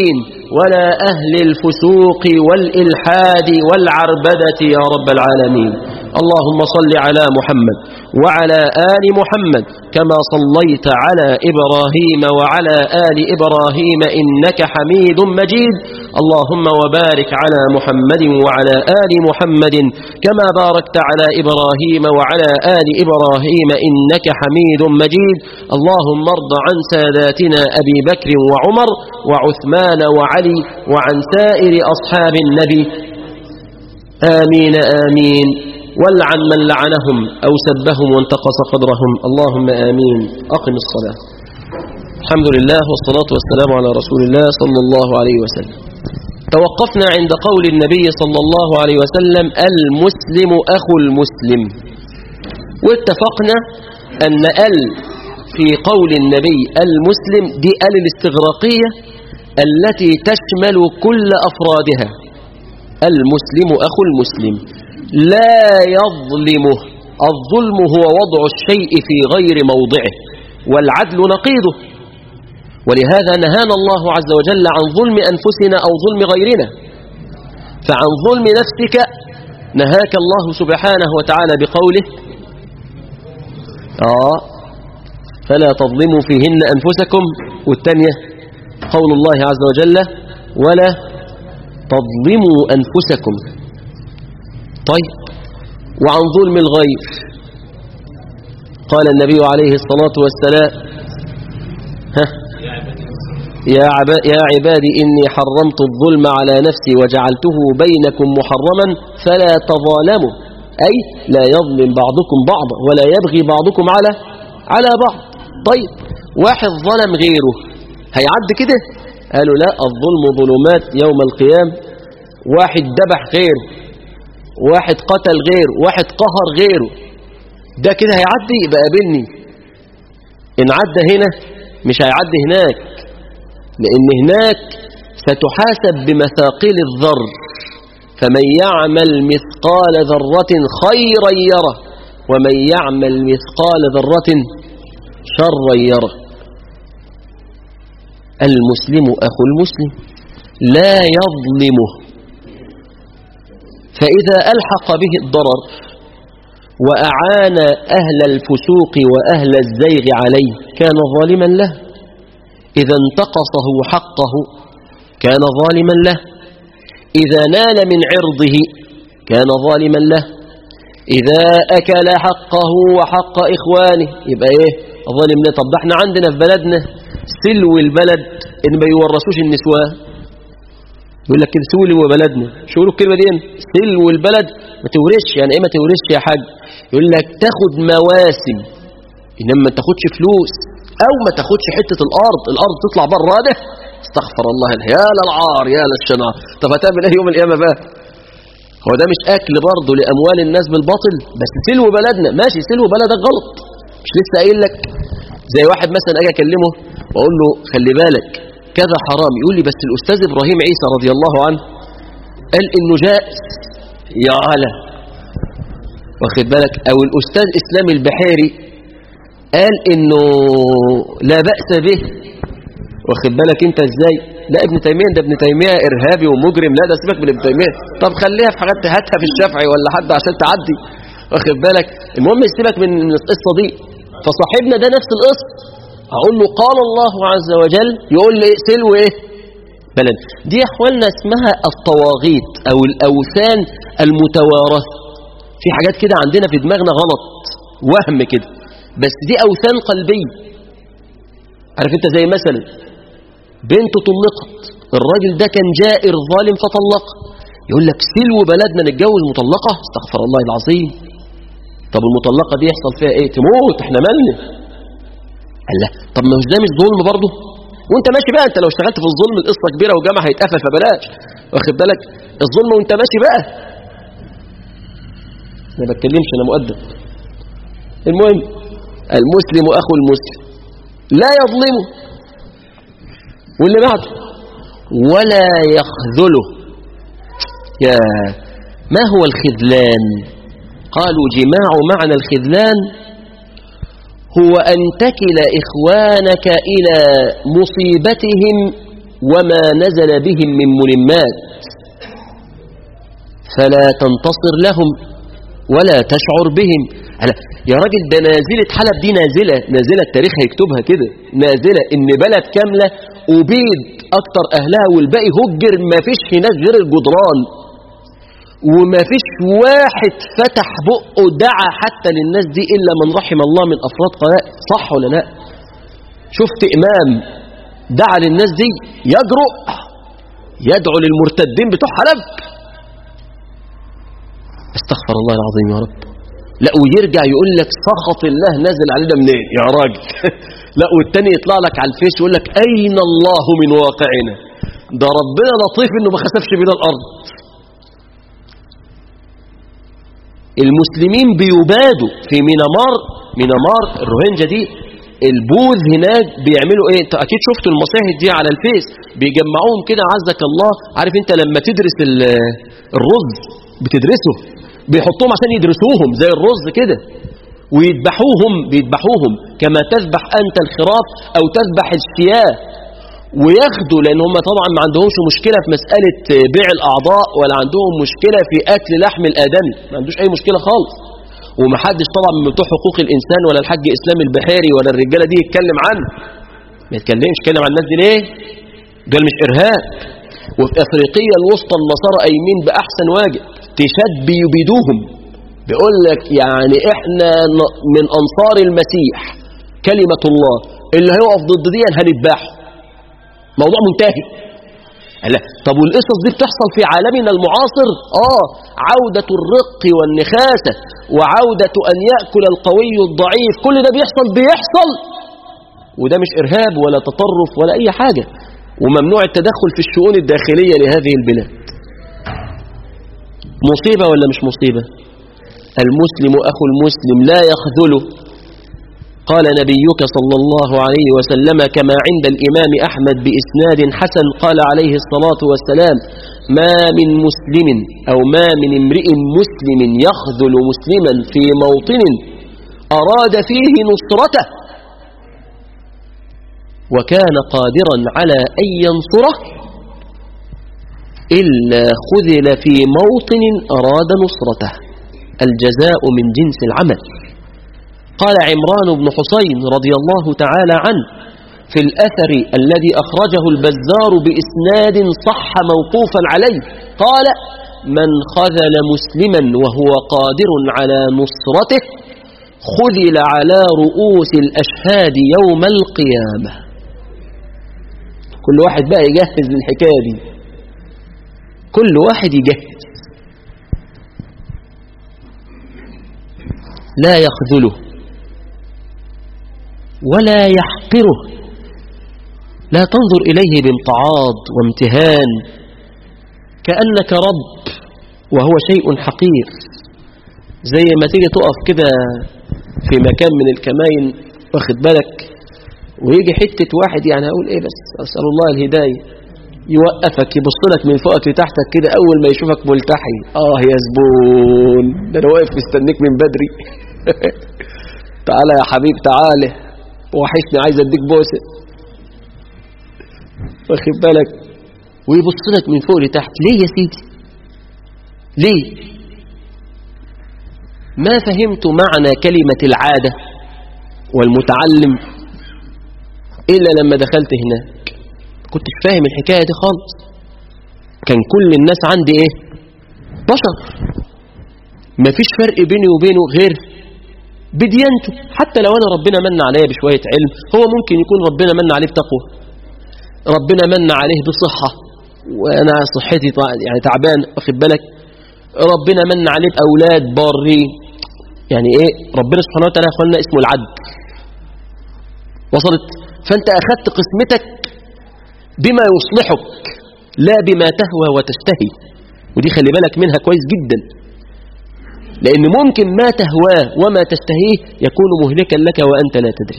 ولا أهل الفسوق والإلحاد والعربدة يا رب العالمين اللهم صل على محمد وعلى آل محمد كما صليت على إبراهيم وعلى آل إبراهيم إنك حميد مجيد اللهم وبارك على محمد وعلى آل محمد كما باركت على إبراهيم وعلى آل إبراهيم إنك حميد مجيد اللهم ارض عن ساداتنا أبي بكر وعمر وعثمان وعلي وعن سائر أصحاب النبي آمين آمين والعن من لعنهم أو سبهم وانتقص قدرهم اللهم آمين أقم الصلاة الحمد لله والصلاة والسلام على رسول الله صلى الله عليه وسلم توقفنا عند قول النبي صلى الله عليه وسلم المسلم أخو المسلم واتفقنا أن ال في قول النبي المسلم دي ال الاستغراقية التي تشمل كل أفرادها المسلم أخو المسلم لا يظلمه الظلم هو وضع الشيء في غير موضعه والعدل نقيضه ولهذا نهانا الله عز وجل عن ظلم أنفسنا أو ظلم غيرنا فعن ظلم نفسك نهاك الله سبحانه وتعالى بقوله آه فلا تظلموا فيهن أنفسكم والثانية قول الله عز وجل ولا تظلموا أنفسكم طيب وعن ظلم الغير قال النبي عليه الصلاة والسلام ها يا, عبا يا عبادي إني حرمت الظلم على نفسي وجعلته بينكم محرما فلا تظالموا أي لا يظلم بعضكم بعضا ولا يبغي بعضكم على على بعض طيب واحد ظلم غيره هيعد كده قالوا لا الظلم ظلمات يوم القيامة واحد ذبح غيره واحد قتل غيره واحد قهر غيره ده كده هيعدي يبقى قابلني إن عدى هنا مش هيعدي هناك لأن هناك ستحاسب بمثاقيل الذر فمن يعمل مثقال ذرة خيرا يره ومن يعمل مثقال ذرة شرا يره المسلم أخو المسلم لا يظلمه فإذا ألحق به الضرر وأعان أهل الفسوق وأهل الزيغ عليه كان ظالما له إذا انتقصه حقه كان ظالما له إذا نال من عرضه كان ظالما له إذا أكل حقه وحق إخوانه يبقى إيه ظالم له طب ده احنا عندنا في بلدنا سلو البلد إن ما يورثوش النسوان يقول لك كده سولي وبلدنا شو يقولوا الكلمة دي سلو البلد ما تورثش يعني إيه ما تورثش يا حاج يقول لك تاخد مواسم إنما ما تاخدش فلوس أو ما تاخدش حتة الأرض الأرض تطلع بره ده استغفر الله يا للعار يا للشنار طب هتعمل ايه يوم القيامة بقى هو ده مش أكل برضه لأموال الناس بالباطل بس سلو بلدنا ماشي سلو بلدك غلط مش لسه قايل لك زي واحد مثلا أجي أكلمه وأقول له خلي بالك كذا حرام يقول لي بس الأستاذ إبراهيم عيسى رضي الله عنه قال إنه جائز يا هلا واخد بالك أو الأستاذ إسلام البحيري قال إنه لا بأس به واخد بالك انت ازاي لا ابن تيميه ده ابن تيميه ارهابي ومجرم لا ده سيبك من ابن تيميه طب خليها في حاجات هاتها في الشافعي ولا حد عشان تعدي واخد بالك المهم سيبك من القصه دي فصاحبنا ده نفس القصه هقول له قال الله عز وجل يقول لي سلو ايه بلد دي احوالنا اسمها الطواغيت او الاوثان المتوارثه في حاجات كده عندنا في دماغنا غلط وهم كده بس دي اوثان قلبيه عارف انت زي مثلا بنته طلقت الراجل ده كان جائر ظالم فطلق يقول لك سلو بلدنا نتجوز مطلقة استغفر الله العظيم طب المطلقة دي يحصل فيها ايه تموت احنا مالنا قال لا طب ما ده مش ظلم برضه وانت ماشي بقى انت لو اشتغلت في الظلم القصة كبيرة وجامعة هيتقفل فبلاش واخد بالك الظلم وانت ماشي بقى ما بتكلمش انا مؤدب المهم المسلم اخو المسلم لا يظلمه واللي بعده ولا يخذله يا ما هو الخذلان قالوا جماع معنى الخذلان هو أن تكل إخوانك إلى مصيبتهم وما نزل بهم من ملمات فلا تنتصر لهم ولا تشعر بهم ألا يا راجل ده نازلة حلب دي نازلة نازلة التاريخ هيكتبها كده نازلة ان بلد كاملة أبيد أكتر أهلها والباقي هجر ما فيش هناك غير الجدران وما فيش واحد فتح بقه دعا حتى للناس دي إلا من رحم الله من أفراد قناة صح ولا لا شفت إمام دعا للناس دي يجرؤ يدعو للمرتدين بتوع حلب استغفر الله العظيم يا رب لا ويرجع يقول لك سخط الله نازل علينا منين يا راجل لا والتاني يطلع لك على الفيس يقول لك أين الله من واقعنا ده ربنا لطيف انه ما خسفش بنا الأرض المسلمين بيبادوا في مينامار مينامار الروهينجا دي البوذ هناك بيعملوا ايه انت اكيد شفتوا المصاهد دي على الفيس بيجمعوهم كده عزك الله عارف انت لما تدرس الرز بتدرسه بيحطوهم عشان يدرسوهم زي الرز كده ويذبحوهم بيذبحوهم كما تذبح أنت الخراف أو تذبح الشياه وياخدوا لأن هم طبعا ما عندهمش مشكلة في مسألة بيع الأعضاء ولا عندهم مشكلة في أكل لحم الآدمي ما عندوش أي مشكلة خالص ومحدش طبعا من بتوع حقوق الإنسان ولا الحاج إسلام البحيري ولا الرجالة دي يتكلم عنه ما يتكلمش يتكلم عن الناس دي ليه دول مش إرهاب وفي أفريقيا الوسطى النصارى قايمين بأحسن واجب تشد بيبيدوهم بيقول لك يعني احنا من انصار المسيح كلمة الله اللي هيقف ضد دي هنذبحه موضوع منتهي لا طب والقصص دي بتحصل في عالمنا المعاصر اه عودة الرق والنخاسة وعودة ان يأكل القوي الضعيف كل ده بيحصل بيحصل وده مش ارهاب ولا تطرف ولا اي حاجة وممنوع التدخل في الشؤون الداخلية لهذه البلاد مصيبة ولا مش مصيبة المسلم أخو المسلم لا يخذله قال نبيك صلى الله عليه وسلم كما عند الإمام أحمد بإسناد حسن قال عليه الصلاة والسلام ما من مسلم أو ما من امرئ مسلم يخذل مسلما في موطن أراد فيه نصرته وكان قادرا على أن ينصره إلا خذل في موطن أراد نصرته الجزاء من جنس العمل قال عمران بن حسين رضي الله تعالى عنه في الأثر الذي أخرجه البزار بإسناد صح موقوفا عليه قال من خذل مسلما وهو قادر على نصرته خذل على رؤوس الأشهاد يوم القيامة كل واحد بقى يجهز للحكاية دي كل واحد يجهز لا يخذله ولا يحقره لا تنظر إليه بامتعاض وامتهان كأنك رب وهو شيء حقير زي ما تيجي تقف كده في مكان من الكماين واخد بالك ويجي حتة واحد يعني أقول إيه بس أسأل الله الهداية يوقفك يبص لك من فوقك لتحتك كده أول ما يشوفك ملتحي آه يا زبون ده أنا واقف مستنيك من بدري تعالى يا حبيب تعالى وحشني عايز أديك بوسة واخد بالك ويبص لك من فوق لتحت ليه يا سيدي ليه ما فهمت معنى كلمة العادة والمتعلم إلا لما دخلت هناك كنتش فاهم الحكاية دي خالص كان كل الناس عندي إيه بشر مفيش فرق بيني وبينه غير بديانته حتى لو أنا ربنا من عليا بشوية علم هو ممكن يكون ربنا من عليه بتقوى ربنا من عليه بصحة وأنا صحتي يعني تعبان واخد بالك ربنا من عليه بأولاد بارين يعني إيه ربنا سبحانه وتعالى أخوانا اسمه العدل وصلت فأنت أخذت قسمتك بما يصلحك لا بما تهوى وتشتهي ودي خلي بالك منها كويس جدا لأن ممكن ما تهواه وما تشتهيه يكون مهلكا لك وأنت لا تدري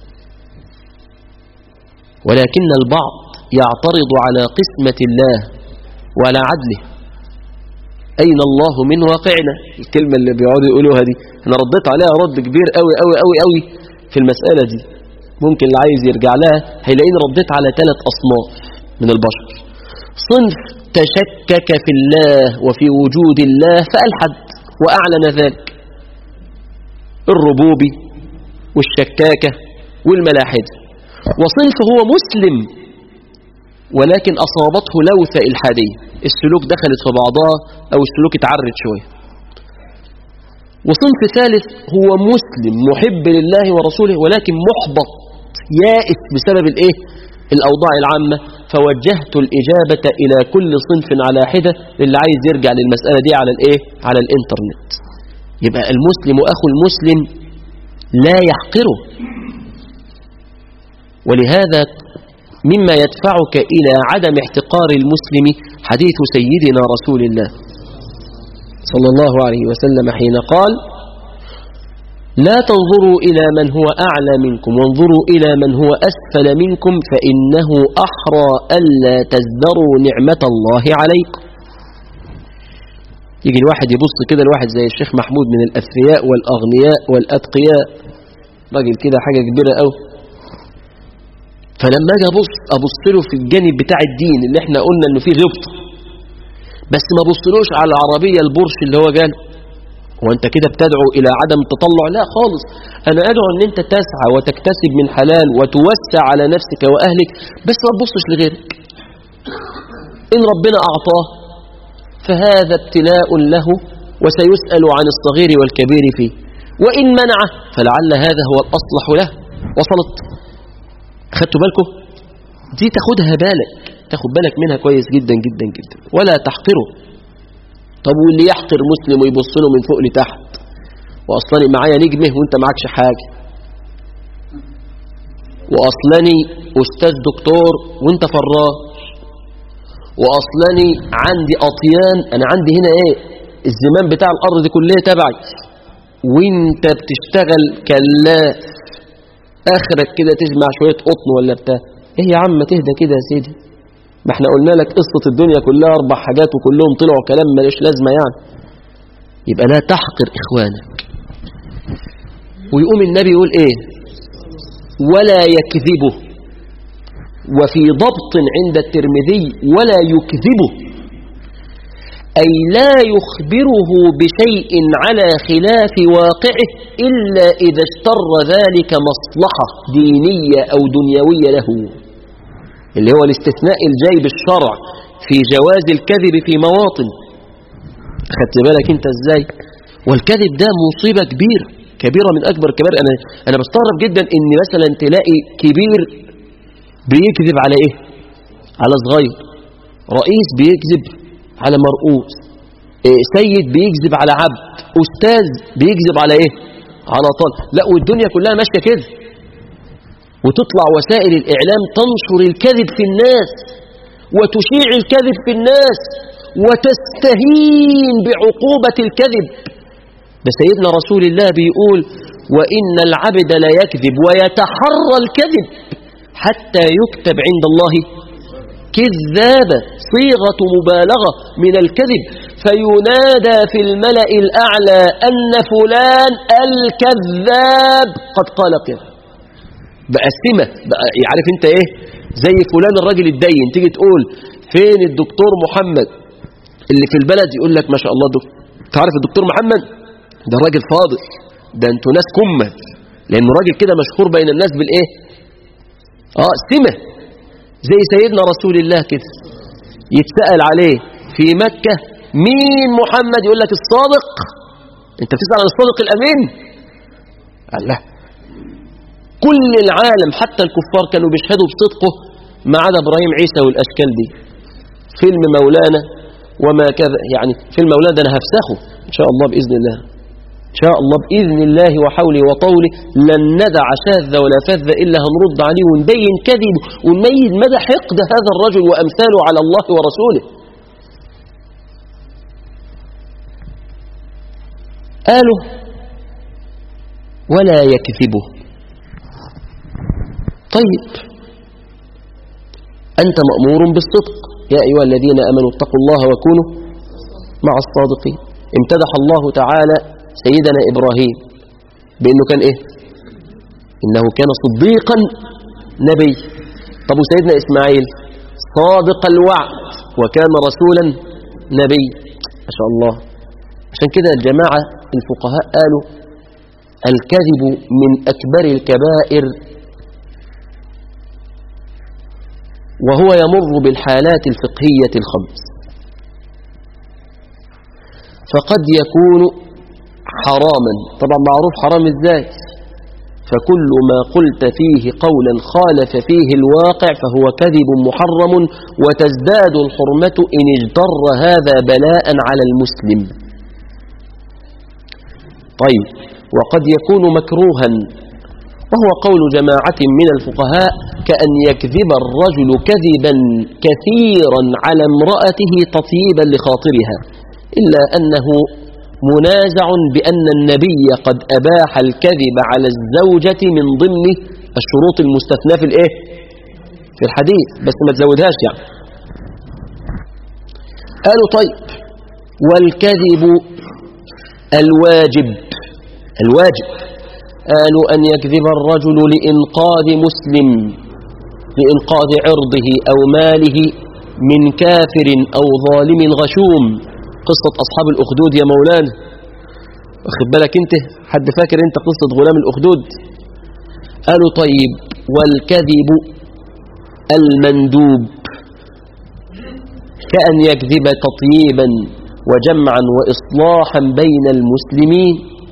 ولكن البعض يعترض على قسمة الله وعلى عدله أين الله من واقعنا الكلمة اللي بيقعدوا يقولوها دي أنا رديت عليها رد كبير قوي قوي قوي قوي في المسألة دي ممكن اللي عايز يرجع لها هيلاقيني رديت على ثلاث أصناف من البشر صنف تشكك في الله وفي وجود الله فألحد وأعلن ذلك الربوبي والشكاكة والملاحدة وصنف هو مسلم ولكن أصابته لوثة إلحادية السلوك دخلت في بعضها أو السلوك اتعرت شوية وصنف ثالث هو مسلم محب لله ورسوله ولكن محبط يائس بسبب الايه الأوضاع العامة فوجهت الإجابة إلى كل صنف على حدة اللي عايز يرجع للمسألة دي على الايه على الانترنت يبقى المسلم أخو المسلم لا يحقره ولهذا مما يدفعك إلى عدم احتقار المسلم حديث سيدنا رسول الله صلى الله عليه وسلم حين قال لا تنظروا إلى من هو أعلى منكم وانظروا إلى من هو أسفل منكم فإنه أحرى ألا تزدروا نعمة الله عليكم يجي الواحد يبص كده الواحد زي الشيخ محمود من الأثرياء والأغنياء والأتقياء راجل كده حاجة كبيرة أوي فلما اجي ابص ابص له في الجانب بتاع الدين اللي احنا قلنا انه فيه غبطه بس ما ابصلوش على العربيه البورش اللي هو جاله هو انت كده بتدعو الى عدم التطلع لا خالص انا ادعو ان انت تسعى وتكتسب من حلال وتوسع على نفسك واهلك بس ما تبصش لغيرك ان ربنا اعطاه فهذا ابتلاء له وسيسال عن الصغير والكبير فيه وان منعه فلعل هذا هو الاصلح له وصلت خدتوا بالكم دي تاخدها بالك تاخد بالك منها كويس جدا جدا جدا ولا تحقره طب واللي يحقر مسلم ويبص له من فوق لتحت واصلاني معايا نجمه وانت معكش حاجه واصلاني استاذ دكتور وانت فراش واصلاني عندي اطيان انا عندي هنا ايه الزمان بتاع الارض دي كلها تبعي وانت بتشتغل كلاف اخرك كده تجمع شويه قطن ولا بتاع ايه يا عم تهدى كده يا سيدي ما احنا قلنا لك قصه الدنيا كلها اربع حاجات وكلهم طلعوا كلام ملوش لازمه يعني يبقى لا تحقر اخوانك ويقوم النبي يقول ايه ولا يكذبه وفي ضبط عند الترمذي ولا يكذبه أي لا يخبره بشيء على خلاف واقعه إلا إذا اشتر ذلك مصلحة دينية أو دنيوية له اللي هو الاستثناء الجاي بالشرع في جواز الكذب في مواطن خدت بالك انت ازاي والكذب ده مصيبة كبيرة كبيرة من أكبر كبار أنا, أنا بستغرب جدا إن مثلا تلاقي كبير بيكذب على إيه على صغير رئيس بيكذب على مرؤوس إيه سيد بيكذب على عبد أستاذ بيكذب على إيه على طالب لا والدنيا كلها ماشية كده وتطلع وسائل الإعلام تنشر الكذب في الناس وتشيع الكذب في الناس وتستهين بعقوبة الكذب ده سيدنا رسول الله بيقول وإن العبد لا يكذب ويتحرى الكذب حتى يكتب عند الله كذابة صيغة مبالغة من الكذب فينادى في الملأ الأعلى أن فلان الكذاب قد قال كذا بقى سمة بقى عارف انت ايه زي فلان الراجل الدين تيجي تقول فين الدكتور محمد اللي في البلد يقول لك ما شاء الله دكتور تعرف الدكتور محمد ده راجل فاضل ده انتوا ناس كمة لانه راجل كده مشهور بين الناس بالايه اه سمة زي سيدنا رسول الله كده يتسأل عليه في مكة مين محمد يقول لك الصادق انت بتسأل عن الصادق الامين الله كل العالم حتى الكفار كانوا بيشهدوا بصدقه ما عدا ابراهيم عيسى والاشكال دي فيلم مولانا وما كذا يعني فيلم مولانا ده انا هفسخه ان شاء الله باذن الله ان شاء الله باذن الله وحوله وطوله لن ندع شاذ ولا فذ الا هنرد عليه ونبين كذبه ونميز مدى حقد هذا الرجل وامثاله على الله ورسوله قالوا ولا يكذبه طيب أنت مأمور بالصدق يا أيها الذين أمنوا اتقوا الله وكونوا مع الصادقين امتدح الله تعالى سيدنا إبراهيم بأنه كان إيه إنه كان صديقا نبي طب وسيدنا إسماعيل صادق الوعد وكان رسولا نبي ما شاء الله عشان كده الجماعة الفقهاء قالوا الكذب من أكبر الكبائر وهو يمر بالحالات الفقهية الخمس فقد يكون حراما طبعا معروف حرام ازاي فكل ما قلت فيه قولا خالف فيه الواقع فهو كذب محرم وتزداد الحرمة إن اجتر هذا بلاء على المسلم طيب وقد يكون مكروها وهو قول جماعة من الفقهاء كأن يكذب الرجل كذبا كثيرا على امرأته تطيبا لخاطرها إلا أنه منازع بأن النبي قد أباح الكذب على الزوجة من ضمن الشروط المستثنى في الإيه؟ في الحديث بس ما تزودهاش يعني قالوا طيب والكذب الواجب الواجب قالوا أن يكذب الرجل لإنقاذ مسلم لإنقاذ عرضه أو ماله من كافر أو ظالم غشوم قصة أصحاب الأخدود يا مولانا واخد بالك انت حد فاكر انت قصة غلام الأخدود قالوا طيب والكذب المندوب كأن يكذب تطييبا وجمعا وإصلاحا بين المسلمين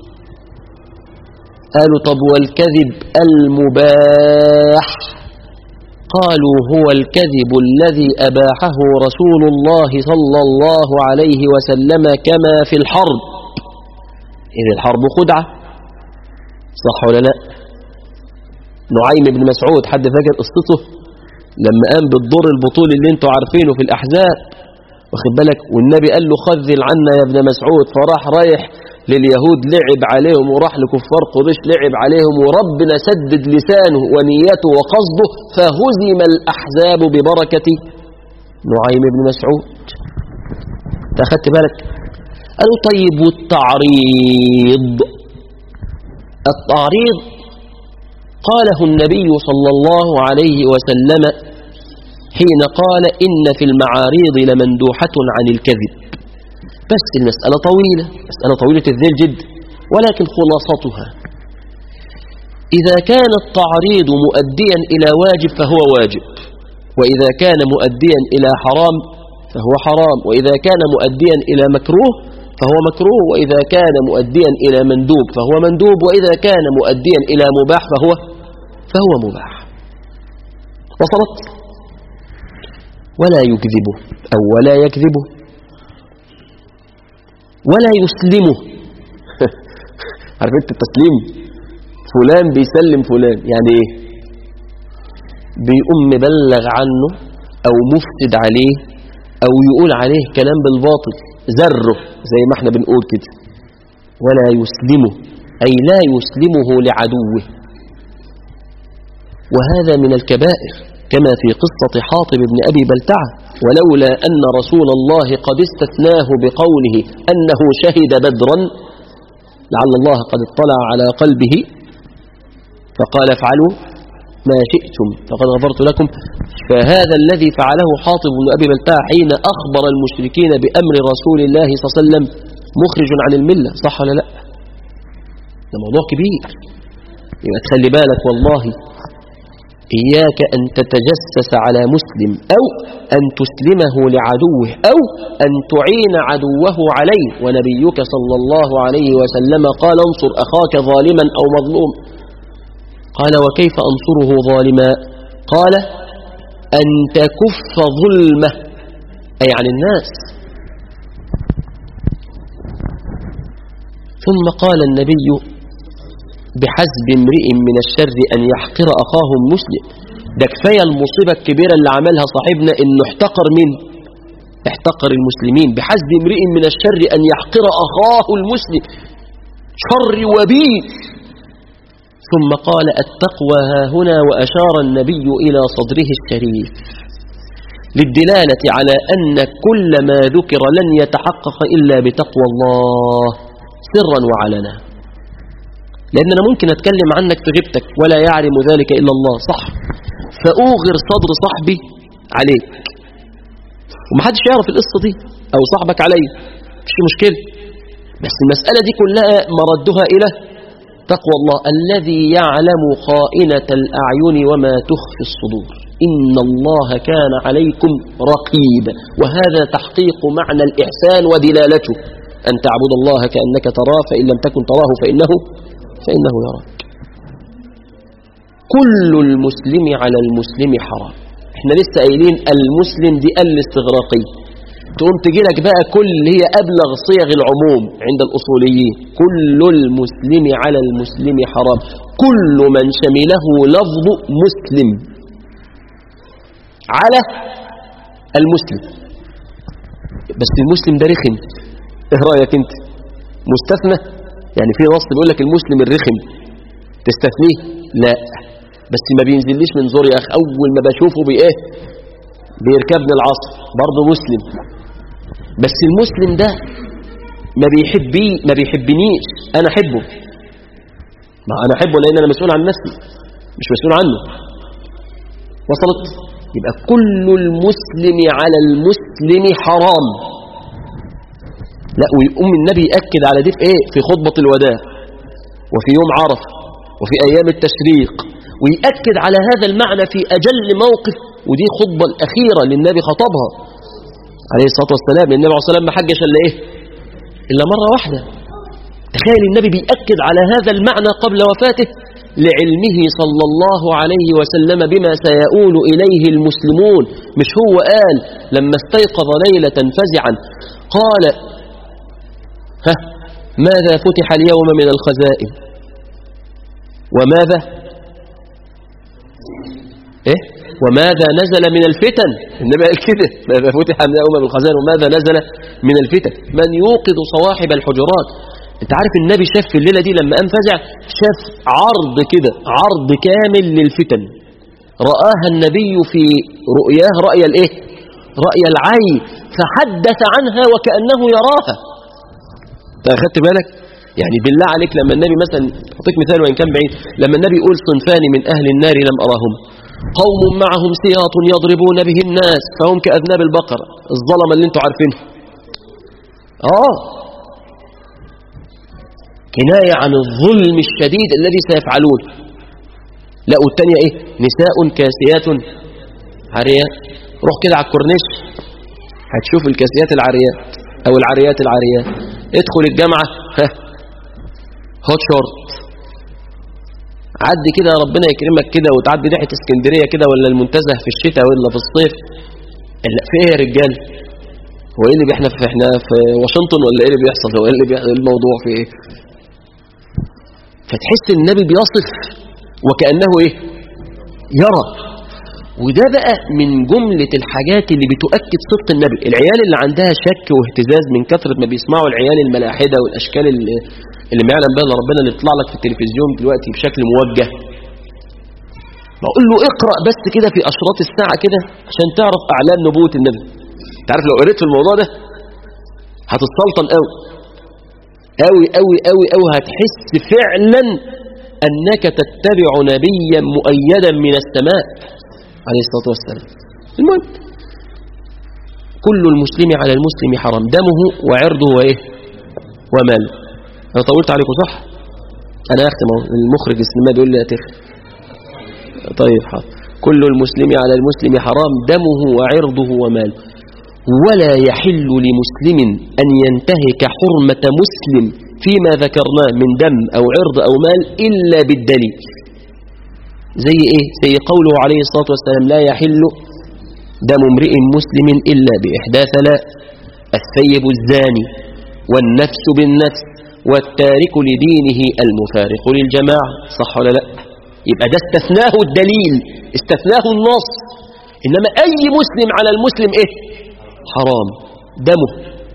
قالوا طب والكذب المباح قالوا هو الكذب الذي أباحه رسول الله صلى الله عليه وسلم كما في الحرب إذ الحرب خدعة صح ولا لا نعيم بن مسعود حد فاكر قصته لما قام بالدور البطولي اللي انتوا عارفينه في الأحزاب واخد بالك والنبي قال له خذل عنا يا ابن مسعود فراح رايح لليهود لعب عليهم وراح لكفار قريش لعب عليهم وربنا سدد لسانه ونيته وقصده فهزم الأحزاب ببركة نعيم بن مسعود تاخدت بالك قالوا طيب والتعريض التعريض قاله النبي صلى الله عليه وسلم حين قال إن في المعاريض لمندوحة عن الكذب بس المسألة طويلة مسألة طويلة الذيل جد ولكن خلاصتها إذا كان التعريض مؤديا إلى واجب فهو واجب وإذا كان مؤديا إلى حرام فهو حرام وإذا كان مؤديا إلى مكروه فهو مكروه وإذا كان مؤديا إلى مندوب فهو مندوب وإذا كان مؤديا إلى مباح فهو فهو مباح وصلت ولا يكذبه أو ولا يكذبه ولا يسلمه عارف انت التسليم فلان بيسلم فلان يعني ايه بيقوم مبلغ عنه او مفسد عليه او يقول عليه كلام بالباطل زره زي ما احنا بنقول كده ولا يسلمه اي لا يسلمه لعدوه وهذا من الكبائر كما في قصة حاطب بن أبي بلتعة ولولا أن رسول الله قد استثناه بقوله أنه شهد بدرا لعل الله قد اطلع على قلبه فقال افعلوا ما شئتم فقد غفرت لكم فهذا الذي فعله حاطب بن أبي بلتعة حين أخبر المشركين بأمر رسول الله صلى الله عليه وسلم مخرج عن الملة صح ولا لا ده موضوع كبير يبقى تخلي بالك والله إياك أن تتجسس على مسلم أو أن تسلمه لعدوه أو أن تعين عدوه عليه ونبيك صلى الله عليه وسلم قال انصر أخاك ظالما أو مظلوم قال وكيف أنصره ظالما قال أن تكف ظلمه أي عن الناس ثم قال النبي بحسب امرئ من الشر أن يحقر أخاه المسلم ده كفاية المصيبة الكبيرة اللي عملها صاحبنا إنه احتقر من احتقر المسلمين بحسب امرئ من الشر أن يحقر أخاه المسلم شر وبيل ثم قال التقوى ها هنا وأشار النبي إلى صدره الشريف للدلالة على أن كل ما ذكر لن يتحقق إلا بتقوى الله سرا وعلنا لأن أنا ممكن أتكلم عنك في غيبتك ولا يعلم ذلك إلا الله صح فأوغر صدر صاحبي عليك ومحدش يعرف القصة دي أو صاحبك علي مش مشكلة بس المسألة دي كلها مردها إلى تقوى الله الذي يعلم خائنة الأعين وما تخفي الصدور إن الله كان عليكم رقيبا وهذا تحقيق معنى الإحسان ودلالته أن تعبد الله كأنك تراه فإن لم تكن تراه فإنه فإنه يراك كل المسلم على المسلم حرام احنا لسه قايلين المسلم دي الاستغراقية تقوم تجي لك بقى كل اللي هي أبلغ صيغ العموم عند الأصوليين كل المسلم على المسلم حرام كل من شمله لفظ مسلم على المسلم بس المسلم ده رخم ايه رأيك انت مستثنى يعني في نص بيقول لك المسلم الرخم تستثنيه لا بس ما بينزليش من زوري يا اخي اول ما بشوفه بايه بيركبني العصر برضه مسلم بس المسلم ده ما بيحبي ما بيحبنيش انا احبه ما انا احبه لان انا مسؤول عن نفسي مش مسؤول عنه وصلت يبقى كل المسلم على المسلم حرام لا ويقوم النبي يأكد على دي في ايه في خطبة الوداع وفي يوم عرفة وفي ايام التشريق ويأكد على هذا المعنى في اجل موقف ودي خطبة الاخيرة للنبي خطبها عليه الصلاة والسلام النبي عليه الصلاة والسلام ما حجش الا ايه الا مرة واحدة تخيل النبي بيأكد على هذا المعنى قبل وفاته لعلمه صلى الله عليه وسلم بما سيؤول إليه المسلمون مش هو قال لما استيقظ ليلة فزعا قال ها ماذا فتح اليوم من الخزائن وماذا ايه وماذا نزل من الفتن النبي قال كده ماذا فتح اليوم من الخزائن وماذا نزل من الفتن من يوقظ صواحب الحجرات انت عارف النبي شاف في الليلة دي لما قام فزع شاف عرض كده عرض كامل للفتن رآها النبي في رؤياه رأي الايه رأي العين فحدث عنها وكأنه يراها أخدت بالك يعني بالله عليك لما النبي مثلا أعطيك مثال وإن كان بعيد لما النبي يقول صنفان من أهل النار لم أراهم قوم معهم سياط يضربون به الناس فهم كأذناب البقر الظلم اللي انتوا عارفينه آه كناية عن الظلم الشديد الذي سيفعلون لا والتانية ايه نساء كاسيات عاريات روح كده على الكورنيش هتشوف الكاسيات العاريات او العاريات العاريات ادخل الجامعة ها هوت شورت عدي كده ربنا يكرمك كده وتعدي ريحة اسكندرية كده ولا المنتزه في الشتاء ولا في الصيف لا في ايه يا رجال هو ايه اللي احنا في احنا في واشنطن ولا ايه اللي بيحصل هو ايه اللي بيحصل الموضوع في ايه فتحس النبي بيصف وكأنه ايه يرى وده بقى من جملة الحاجات اللي بتؤكد صدق النبي العيال اللي عندها شك واهتزاز من كثرة ما بيسمعوا العيال الملاحدة والأشكال اللي, اللي ما يعلم بها ربنا اللي بيطلع لك في التلفزيون دلوقتي بشكل موجه بقول له اقرأ بس كده في أشراط الساعة كده عشان تعرف أعلام نبوة النبي تعرف لو قريت في الموضوع ده هتتسلطن قوي قوي قوي قوي قوي هتحس فعلا أنك تتبع نبيا مؤيدا من السماء عليه الصلاة والسلام المهم كل المسلم على المسلم حرام دمه وعرضه وإيه وماله أنا طولت عليكم صح أنا أختم المخرج السينما بيقول لي أتخ طيب حاضر كل المسلم على المسلم حرام دمه وعرضه وماله ولا يحل لمسلم أن ينتهك حرمة مسلم فيما ذكرناه من دم أو عرض أو مال إلا بالدليل زي إيه؟ زي قوله عليه الصلاة والسلام لا يحل دم امرئ مسلم إلا بإحدى ثلاث الثيب الزاني والنفس بالنفس والتارك لدينه المفارق للجماعة صح ولا لا يبقى ده استثناه الدليل استثناه النص إنما أي مسلم على المسلم إيه حرام دمه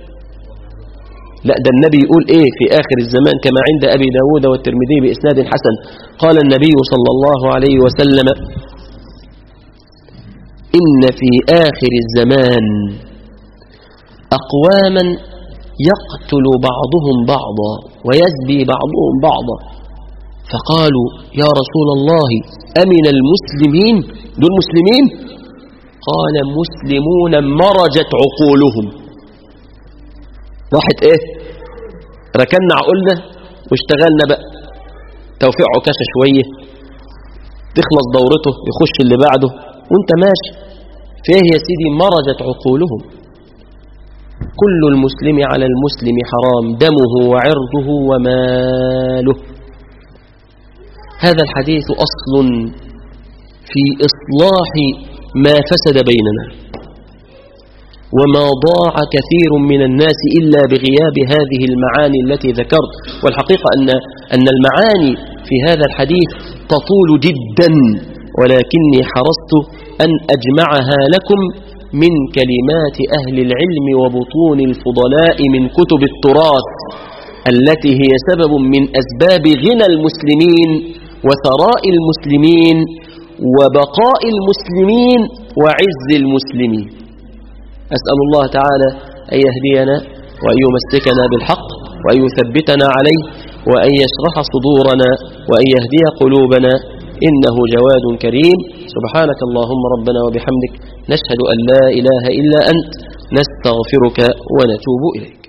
لا ده النبي يقول ايه في آخر الزمان كما عند أبي داود والترمذي بإسناد حسن قال النبي صلى الله عليه وسلم إن في آخر الزمان أقواما يقتل بعضهم بعضا ويزبي بعضهم بعضا فقالوا يا رسول الله أمن المسلمين دول مسلمين قال مسلمون مرجت عقولهم راحت ايه ركنا عقولنا واشتغلنا بقى توفيق عكاشة شوية تخلص دورته يخش اللي بعده وانت ماشي فيه يا سيدي مرجت عقولهم كل المسلم على المسلم حرام دمه وعرضه وماله هذا الحديث أصل في إصلاح ما فسد بيننا وما ضاع كثير من الناس إلا بغياب هذه المعاني التي ذكرت والحقيقة أن, أن المعاني في هذا الحديث تطول جدا ولكني حرصت أن أجمعها لكم من كلمات أهل العلم وبطون الفضلاء من كتب التراث التي هي سبب من أسباب غنى المسلمين وثراء المسلمين وبقاء المسلمين وعز المسلمين أسأل الله تعالى أن يهدينا وأن يمسكنا بالحق وأن يثبتنا عليه وأن يشرح صدورنا وأن يهدي قلوبنا إنه جواد كريم سبحانك اللهم ربنا وبحمدك نشهد أن لا إله إلا أنت نستغفرك ونتوب إليك